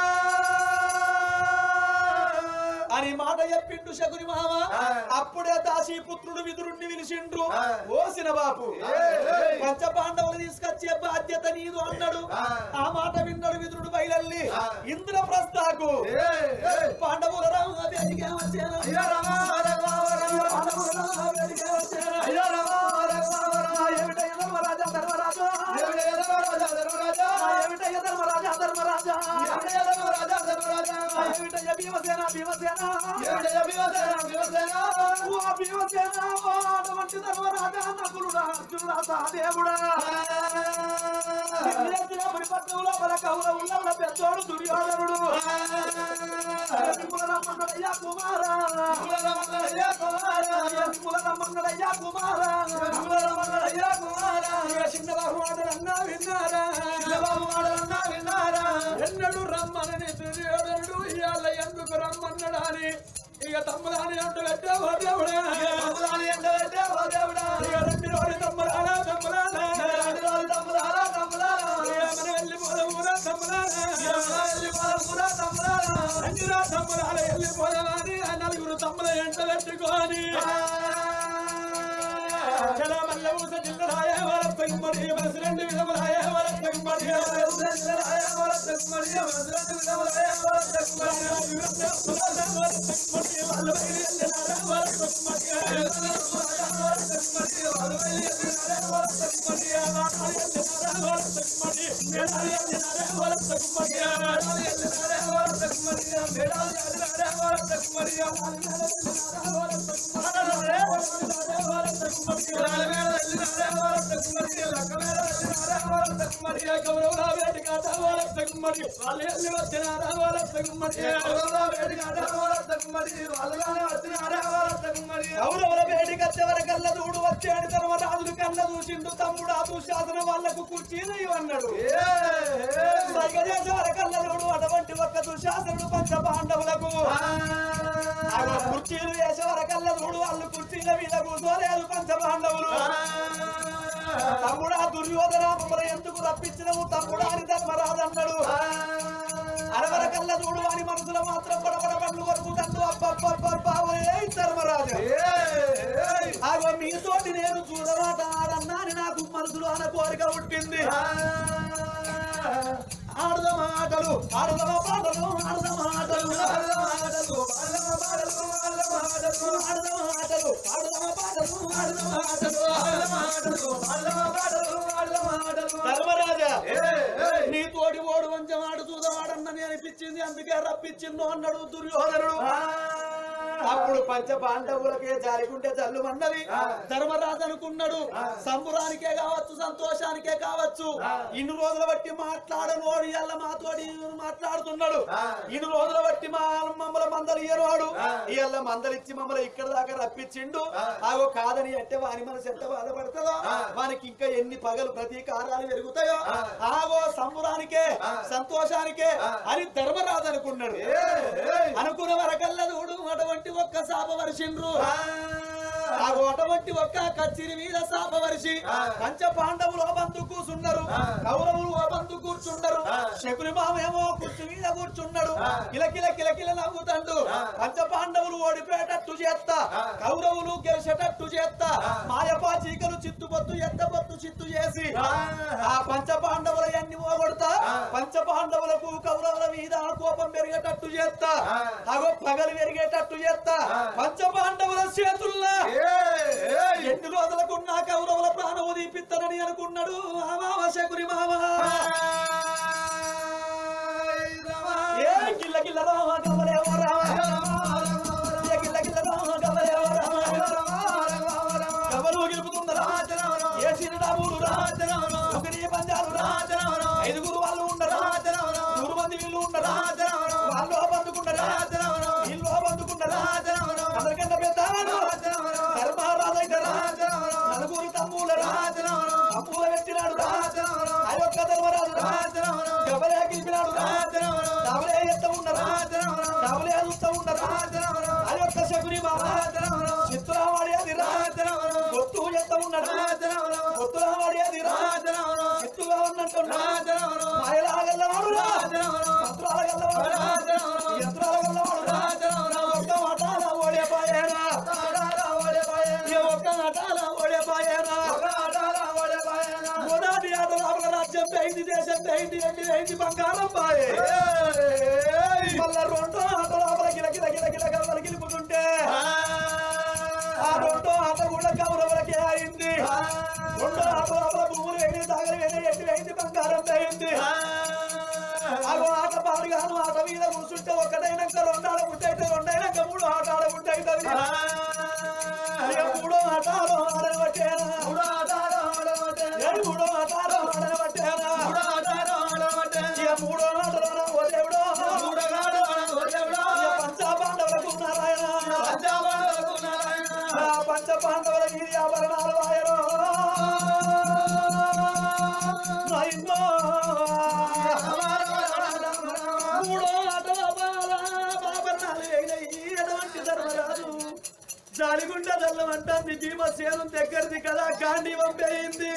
[SPEAKER 2] అని మాట చెప్పిండు శకుని మామ అప్పుడే దాసి పుత్రుడు విదురుణ్ణి పిలిచిండ్రు ఓసిన బాపు పంచ పాండవులు తీసుకొచ్చే బాధ్యత నీదు అన్నాడు ఆ మాట విన్నాడు విదురుడు బయలల్లి ఇంద్రప్రస్థకు పాండవుల రామదేవిగా వచ్చాను పాండవుల రామదేవిగా వచ్చాను ఏమిటయ్య ధర్మరాజా ధర్మరాజా ఏమిటయ్య ధర్మరాజా ధర్మరాజా ఏమిటయ్య భీమసేన భీమసేన ఓ భీమసేన ఓ అటువంటి ధర్మరాజా నకులుడా అర్జునుడా సహదేవుడా శ్రీరాముడి పట్టణంలో మన కౌరవుల్లో ఉన్న పెద్దోడు దుర్యోధనుడు కులరమ్మన్నయ్యా కుమారా కులరమ్మన్నయ్యా కుమారా కులరమ్మన్నయ్యా కుమారా కులరమ్మన్నయ్యా కుమారా చిన్నబాబు మాటలన్నా విన్నారా చిన్నబాబు మాటలన్నా విన్నారా ఎన్నడు రమ్మనని దుర్యోధనుడు ఇవాళ ఎందుకు రమ్మన్నాడా అని ఇక తమ్ముడాని ఎంట పెట్టావో దేవుడా తమ్ముడాని ఎంట పెట్టావో దేవుడా ఇక రెండు రోజులు తమ్ముడాలా తమ్ముడాలా రెండు రోజులు తమ్ముడాలా తమ్ముడాలా ఇక మన వెళ్ళి పోదమురా తమ్ముడాలా ఇక మన వెళ్ళి పోదమురా తమ్ముడాలా రండిరా సంబరాలు వెళ్ళిపోయాని ఆ నలుగురు తమ్ముల ఎంట పెట్టుకొని జలమల్ల ఊస జిల్లరాయ వరత్తగుమడి బసరెండు విధములాయ వరత్తగుమడి జిల్లరాయ వరత్తగుమడి బసరెండు విధములాయ వరత్తగుమడి వరత్తగుమడి వాళ్ళు వెళ్ళినారా వరత్తగుమడి వరత్తగుమడి వాళ్ళు వెళ్ళినారా వరత్తగుమడి వాళ్ళు వెళ్ళినారా వరత్తగుమడి మేడాలు వెళ్ళినారా వరత్తగుమడి మేడాలు వెళ్ళినారా వరత్తగుమడి మేడాలు వెళ్ళినారా వరత్తగుమడి కౌరవుల వేడి కచ్చే వరకల్లా చూడు వచ్చాడు ధర్మరాజులు కళ్ళ చూసిండు తమ్ముడు ఆ దుశ్శాసన వాళ్ళకు కుర్చీలు ఇవన్నాడు సైగ చేసే వరకల్లా చూడు అటువంటి ఒక్క దుశ్శాసనుడు పంచ పాండవులకు అగో కుర్చీలు వేసే వరకల్లా చూడు వాళ్ళు కుర్చీల మీద కూర్చోలేదు పంచ పాండవులు తమ్ముడా దుర్యోధన మమ్మల్ని ఎందుకు రప్పించినవు తమ్ముడా అని ధర్మరాజు అన్నాడు అరవర కళ్ళ చూడు వాని మనసులో మాత్రం పడపడ పండ్లు వరకు తండ్రు అబ్బబ్బబ్బబ్బే ధర్మరాజు ఆగో మీతోటి నేను చూడమాట ఆడన్నా అని నాకు మనసులో అన్న కోరిక పుట్టింది ఆడదమ ఆటలు ఆడదమ పాటలు ఆడదమ ఆటలు ఆడదమ ఆటలు ఆడదమ పాటలు ఆడదమ ఆటలు ఆడదమ ఆటలు ఆడదమ పాటలు ఆడదమ ఆటలు ఆడదమ ఆటలు ఆడదమ పాటలు ఆడదమ ఆటలు ధర్మరాజా నీ తోడి ఓడు వంచం ఆడు చూదవాడన్నని అనిపించింది అందుకే రప్పించిండు అన్నాడు దుర్యోధనుడు అప్పుడు పంచ పాండవులకే జారికుంటే జల్లుమన్నది ధర్మరాజు అనుకున్నాడు సంబురానికే కావచ్చు సంతోషానికే కావచ్చు ఇన్ని రోజుల బట్టి మాట్లాడనోడు ఇవాళ మాతోడి మాట్లాడుతున్నాడు ఇన్ని రోజుల బట్టి మా మమ్మల్ని మందలు ఇయ్యనోడు ఇవాళ మందలిచ్చి మమ్మల్ని ఇక్కడ దాకా రప్పించిండు ఆగో కాదని అంటే వాని మనసు ఎంత బాధపడుతుందో వానికి ఇంకా ఎన్ని పగలు ప్రతీకారాలు పెరుగుతాయో ఆగో సంబురానికే సంతోషానికే అని ధర్మరాజు అనుకున్నాడు అనుకున్న వరకల్లా చూడు అటువంటి ఒక్క శాప వర్షిండ్రు ఆగో అటువంటి ఒక్క కచ్చిరి మీద శాప వర్షి పంచ పాండవులు ఓ బంధు కూర్చున్నారు కౌరవులు ఓ బంధు కూర్చున్నారు శకుని మామేమో కుర్చీ మీద కూర్చున్నాడు కిలకిల కిలకిల నవ్వుతాడు పంచ పాండవులు ఓడిపోయేటట్టు చేస్తా కౌరవులు గెలిచేటట్టు చేస్తా మాయపా చీకలు చిత్తుబొత్తు ఎత్తబొత్తు చిత్తు చేసి ఆ పంచ పాండవుల అన్ని ఓగొడతా పంచ పాండవులకు కౌరవుల మీద కోపం పెరిగేటట్టు చేస్తా అగో పగలు పెరిగేటట్టు చేస్తా పంచ పాండవుల చేతుల్లో ఎన్ని రోజులకు నా కౌరవుల ప్రాణము దీపిస్తానని అనుకున్నాడు ఆ మామ శకుని మామ ఏ గిల్ల గిల్ల రామ గమలేవో రామ ఏ గిల్ల గిల్ల రామ గమలేవో రామ గమలు గెలుపుతుందరా ఏ చిరుడాబులు రా ఒకరి పంజాలు రా ఐదుగురు వాళ్ళు ఉండరా నూరు మంది వీళ్ళు ఉండరా వాళ్ళు బందుకుండరా వీళ్ళు బందుకుండరా అందరికన్నా పెద్ద ధర్మరాజైతరా నలుగురు తమ్ములరా తమ్ముల పెట్టినాడు రా ఆ యొక్క ధర్మరాజు ఎవరే గెలిపినాడు రా డబలే ఎత్త ఉండరా డబలే చూస్తా ఉండరా ఆ యొక్క శకుని బాబా చిత్రావాడి అది రా గొత్తు ఎత్త ఉన్నాడు గొత్తురావాడి అది రా చిత్తుగా ఉన్నట్టున్నా మాయలాగల్లవాడు రా మంత్రాలగల్లవాడు రా యంత్రాలగల్లవాడు రా ఒక్క మాటాల ఓడే పాయేనా ఏ ఒక్క మాటాల ఓడే పాయేనా మొదటి ఆట లోపల రాజ్యం పోయింది దేశం పోయింది ఎండి పోయింది బంగారం పాయే మళ్ళా రెండో ఆట లోపల గిల గిల గిల గిల గవ్వలు గిలుపుతుంటే ఆ రెండో ఆట కూడా కౌరవులకే అయింది రెండో ఆట లోపల భూములు వేడి తాగలు వేడి ఎండి వేయింది బంగారం పోయింది అగో ఆట పాడుగాను ఆట మీద కూర్చుంటే ఒకటైనాక రెండు ఆడ పుట్టయితే రెండైనాక మూడు ఆట ఆడ పుట్టయితుంది ఇక మూడో ఆట ఆడబట్టేనా ఏడు మూడో ఆట ఆడబట్టేనా ఇక మూడో ఆటలోన ఓ దేవుడో ఇక పంచపాండవులకు నారాయణ ఆ పంచ పాండవుల మీది ఆభరణాలు వాయరో నాయనో. మూడో ఆటల బాల ఆభరణాలు వేగినాయి ఎటువంటి ధర్మరాజు జాలిగుండ దల్లమంటుంది భీమసేనం దగ్గరది కదా గాంధీ పంపేయింది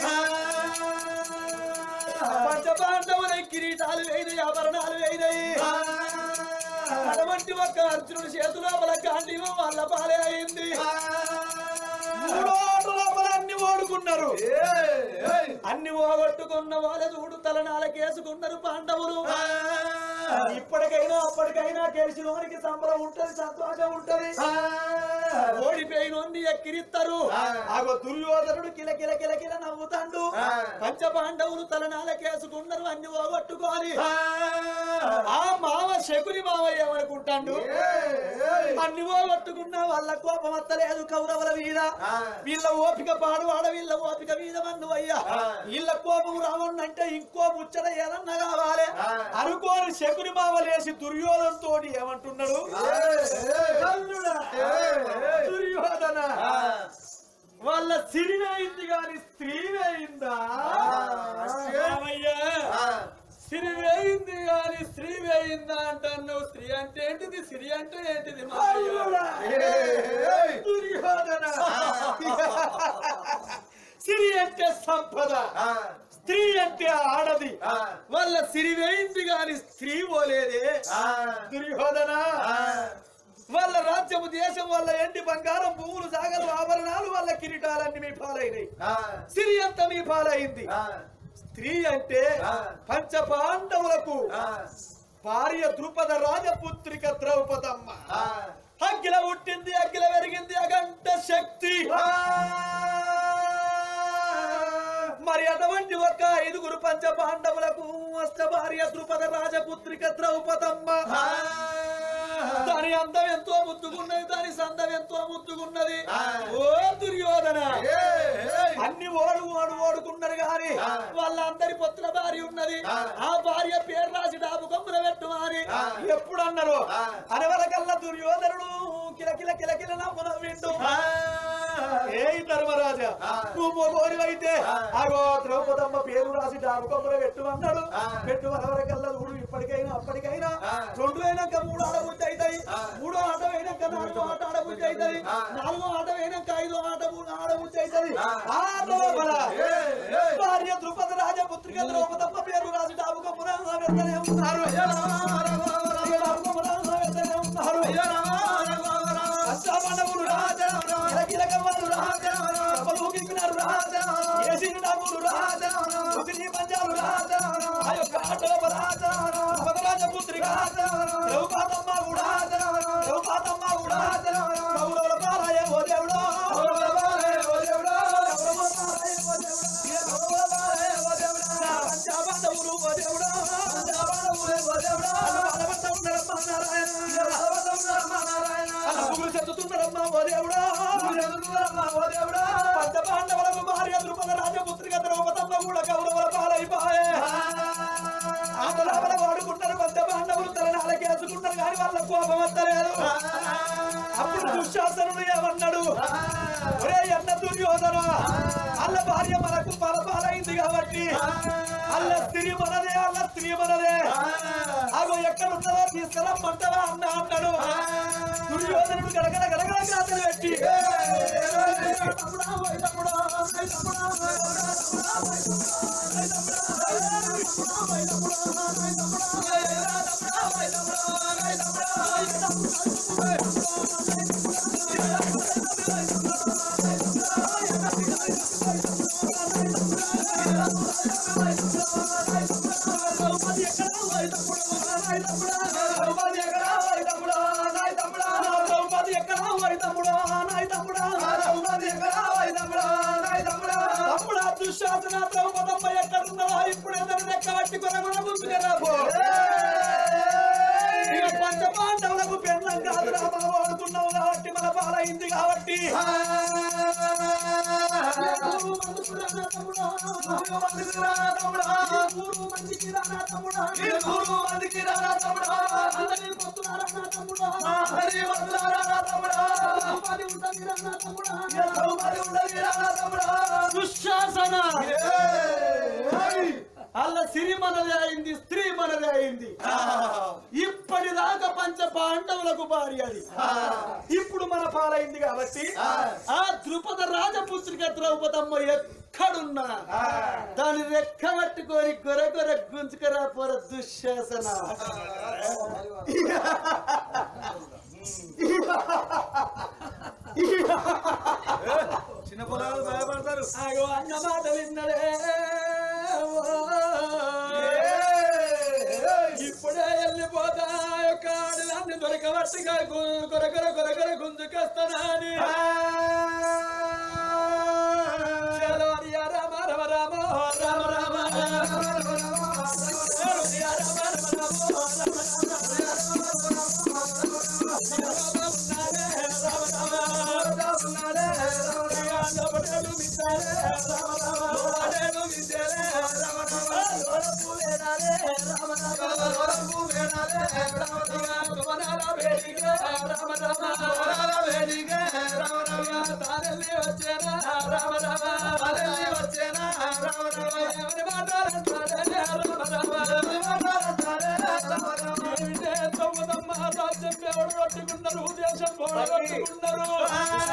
[SPEAKER 2] పంచ పాండవుల కిరీటాలు వేయినాయి ఆభరణాలు వేయినాయి అటువంటి ఒక అర్జునుడు చేతు లోపల గాంధీవం వాళ్ళ పాలే అయింది మూడో ఆట లోపల అన్ని ఓడుకున్నారు అన్ని ఓగొట్టుకున్న వాళ్ళ చూడు తలనాలకేసుకున్నారు పాండవులు ఇప్పటికైనా అప్పటికైనా గెలిచిన వారికి సంబరం ఉంటది సంతోషం ఉంటది ఓడిపోయినోన్ని ఎక్కిరిస్తారు ఆగో దుర్యోధనుడు కిల కిల కిల కిల నవ్వుతాండు పంచ పాండవులు తలనాలకేసుకున్నారు అన్ని ఓగొట్టుకొని ఆ మావ శకుని మావ ఏమనుకుంటాడు అన్ని ఓగొట్టుకున్న వాళ్ళ కోపం వత్తలేదు కౌరవుల మీద వీళ్ళ ఓపిక పాడువాడ వీళ్ళ ఓపిక మీద మన్ను అయ్యా వీళ్ళ కోపం రావణ్ణంటే ఇంకో ముచ్చట ఏదన్నా కావాలి అనుకోని శకుని మావ లేసి దుర్యోధనతో ఏమంటున్నాడు కర్ణుడా, దుర్యోధన వాళ్ళ సిరివేయింది గాని స్త్రీ వేయిందా మామయ్య, సిరి వేయింది గాని స్త్రీ వేయిందా అంటున్నావు స్త్రీ అంటే ఏంటిది సిరి అంటే ఏంటిది మామయ్య? దుర్యోధన సిరి అంటే సంపద స్త్రీ అంటే ఆడది వాళ్ళ సిరి వేయింది గాని స్త్రీ పోలేదే దుర్యోధన వాళ్ళ రాజ్యము దేశం వాళ్ళ ఎండి బంగారం పువ్వులు సాగలు ఆభరణాలు వాళ్ళ కిరీటాలన్నీ మీ పాలైనవి సిరి అంతా మీ పాలైంది స్త్రీ అంటే పంచ పాండవులకు భార్య ద్రుపద రాజపుత్రిక ద్రౌపదమ్మ అగ్గిల పుట్టింది అగ్గిల పెరిగింది అగంట శక్తి మరి అటువంటి ఒక ఐదుగురు పంచ పాండవులకు అష్ట భార్య ద్రుపద రాజపుత్రిక ద్రౌపదమ్మ దాని అందం ఎంతో ముద్దుకున్నది దాని సందం ఎంతో ముద్దుకున్నది ఓ దుర్యోధన అన్ని ఓడు ఓడు ఓడుకున్నారు గాని వాళ్ళందరి పుత్ర భార్య ఉన్నది ఆ భార్య పేరు రాసి డాబు కొమ్ముల పెట్టు అని ఎప్పుడు అన్నారు అనవరకల్లా దుర్యోధనుడు కిల కిల కిల కిల నవ్వు నవ్విండు ఏ ధర్మరాజా నువ్వు మొగోడివైతే అగో ద్రౌపదమ్మ పేరు రాసి డాబు కొమ్ముల పెట్టు అన్నాడు పెట్టు అనవరకల్లా చూడు ఇప్పటికైనా అప్పటికైనా రెండు అయినాక మూడు ఆడబుద్ధి అవుతాయి మూడో ఆట అయినాక నాలుగో ఆట ఆడబుద్ధి అవుతుంది నాలుగో ఆట అయినాక ఐదో ఆట మూడు ఆడబుద్ధి అవుతుంది ఆ లోపల భార్య ద్రుపద రాజపుత్రిక ద్రౌపదమ్మ పేరు రాసి డాబు కొమ్మున వెళ్తూనే ఉన్నారు డాబు కొమ్మున వెళ్తూనే ఉన్నారు అష్టామండములు రాజా కిలకమ్మలు రాజా కప్పలు ఊగిపినారు రాజా ఏసిన డబ్బులు రాజా ఉసిరి పంజాలు రాజా ఆ యొక్క ఆటోప రాజా పదరాజ పుత్రిక ద్రౌపదమ్మ రాజా ద్రౌపదమ్మ రాజా కౌరవుల పాలయ ఓ దేవుడో కౌరవుల పాలయ ఓ దేవుడో కౌరవుల పాలయ ఓ దేవుడో కౌరవుల పాలయ ఓ దేవుడో పంచాబంధవులు ఓ దేవుడో పంచాబంధవులు ఓ దేవుడో బలవంత ఉన్నారమ్మ నారాయణ బలవంత ఉన్నారమ్మ నారాయణ అలా చెందుతున్నారమ్మ ఓ దేవుడో చెందుతున్నారమ్మ ఓ దేవుడో పంచ పాండవులకు భార్య ద్రుపద రాజపుత్రిక ద్రౌపదమ్మ కూడా కౌరవుల పాలైపోయే ఆటలాపల వాడుకుంటారు పంచ పాండవులు తల నాలకేసుకుంటారు కానీ వాళ్ళ కోపం వస్తలేదు అప్పుడు దుశ్శాసనుడు ఏమన్నాడు ఒరే అన్న దుర్యోధన అల్ల భార్య మనకు పరపాలైంది కాబట్టి అల్ల స్త్రీ మనదే అల్ల స్త్రీ మనదే అగో ఎక్కడ ఉన్నదో తీసుకురమ్మంటావా అన్న అన్నాడు దుర్యోధనుడు గడగడ గడగడ గాతలు పెట్టి తమ్ముడా, ఓయ్ తమ్ముడా, ఓయ్ తమ్ముడా, ఓయ్ తమ్ముడా, ఓయ్ తమ్ముడా, ఓయ్ తమ్ముడా, ఓయ్ తమ్ముడా, ఓయ్ తమ్ముడా, ఓయ్ తమ్ముడా, ఓయ్ తమ్ముడా, ఓయ్ తమ్ముడా, ఓయ్ తమ్ముడా. ద్రౌపది ఎక్కడ ఓయ్ తమ్ముడా, ఓయ్ తమ్ముడా, ద్రౌపది ఎక్కడ ఓయ్ తమ్ముడా, నాయ్ తమ్ముడా, ద్రౌపది ఎక్కడ ఓయ్ తమ్ముడా, నాయ్ తమ్ముడా, ద్రౌపది ఎక్కడ ఓయ్ తమ్ముడా, నాయ్ తమ్ముడా. తమ్ముడా, దుశ్శాసన ద్రౌపదమ్మ ఎక్కడున్నదో ఇప్పుడు ఎదురు లెక్క పట్టి కొనగొన ముందుగా పో ఇక పంచ పాండవులకు పెన్నం కాదు రామా వాడుతున్నావు కాబట్టి మన పాలైంది కాబట్టి దుశ్శాసన అల్ల సిరి మనదే అయింది స్త్రీ మనదే అయింది ఇప్పటి ఇప్పటిదాకా పంచ పాండవులకు భార్య అది ఇప్పుడు మన పాలైంది కాబట్టి ఆ ద్రుపద రాజపుత్రిక ద్రౌపదమ్మ ఎక్కడున్నా దాని రెక్క పట్టుకొని గొర గొర గుంజుకరా పొర దుశ్శాసన
[SPEAKER 4] చిన్న పొలాలు భయపడతారు
[SPEAKER 3] ఆగో అన్న మాట విన్నడే ఇప్పుడే వెళ్ళిపోతా యొక్క ఆడదాన్ని దొరకబట్టుగా కొరకొర కొరకొర గుంజుకొస్తానని చలో హరియా రామ రామ రామ రామ రామ హరియా రామ రామ రామ రాజ్యం ఎవడు కొట్టుకున్నారు దేశం ఎవడు కొట్టుకున్నారు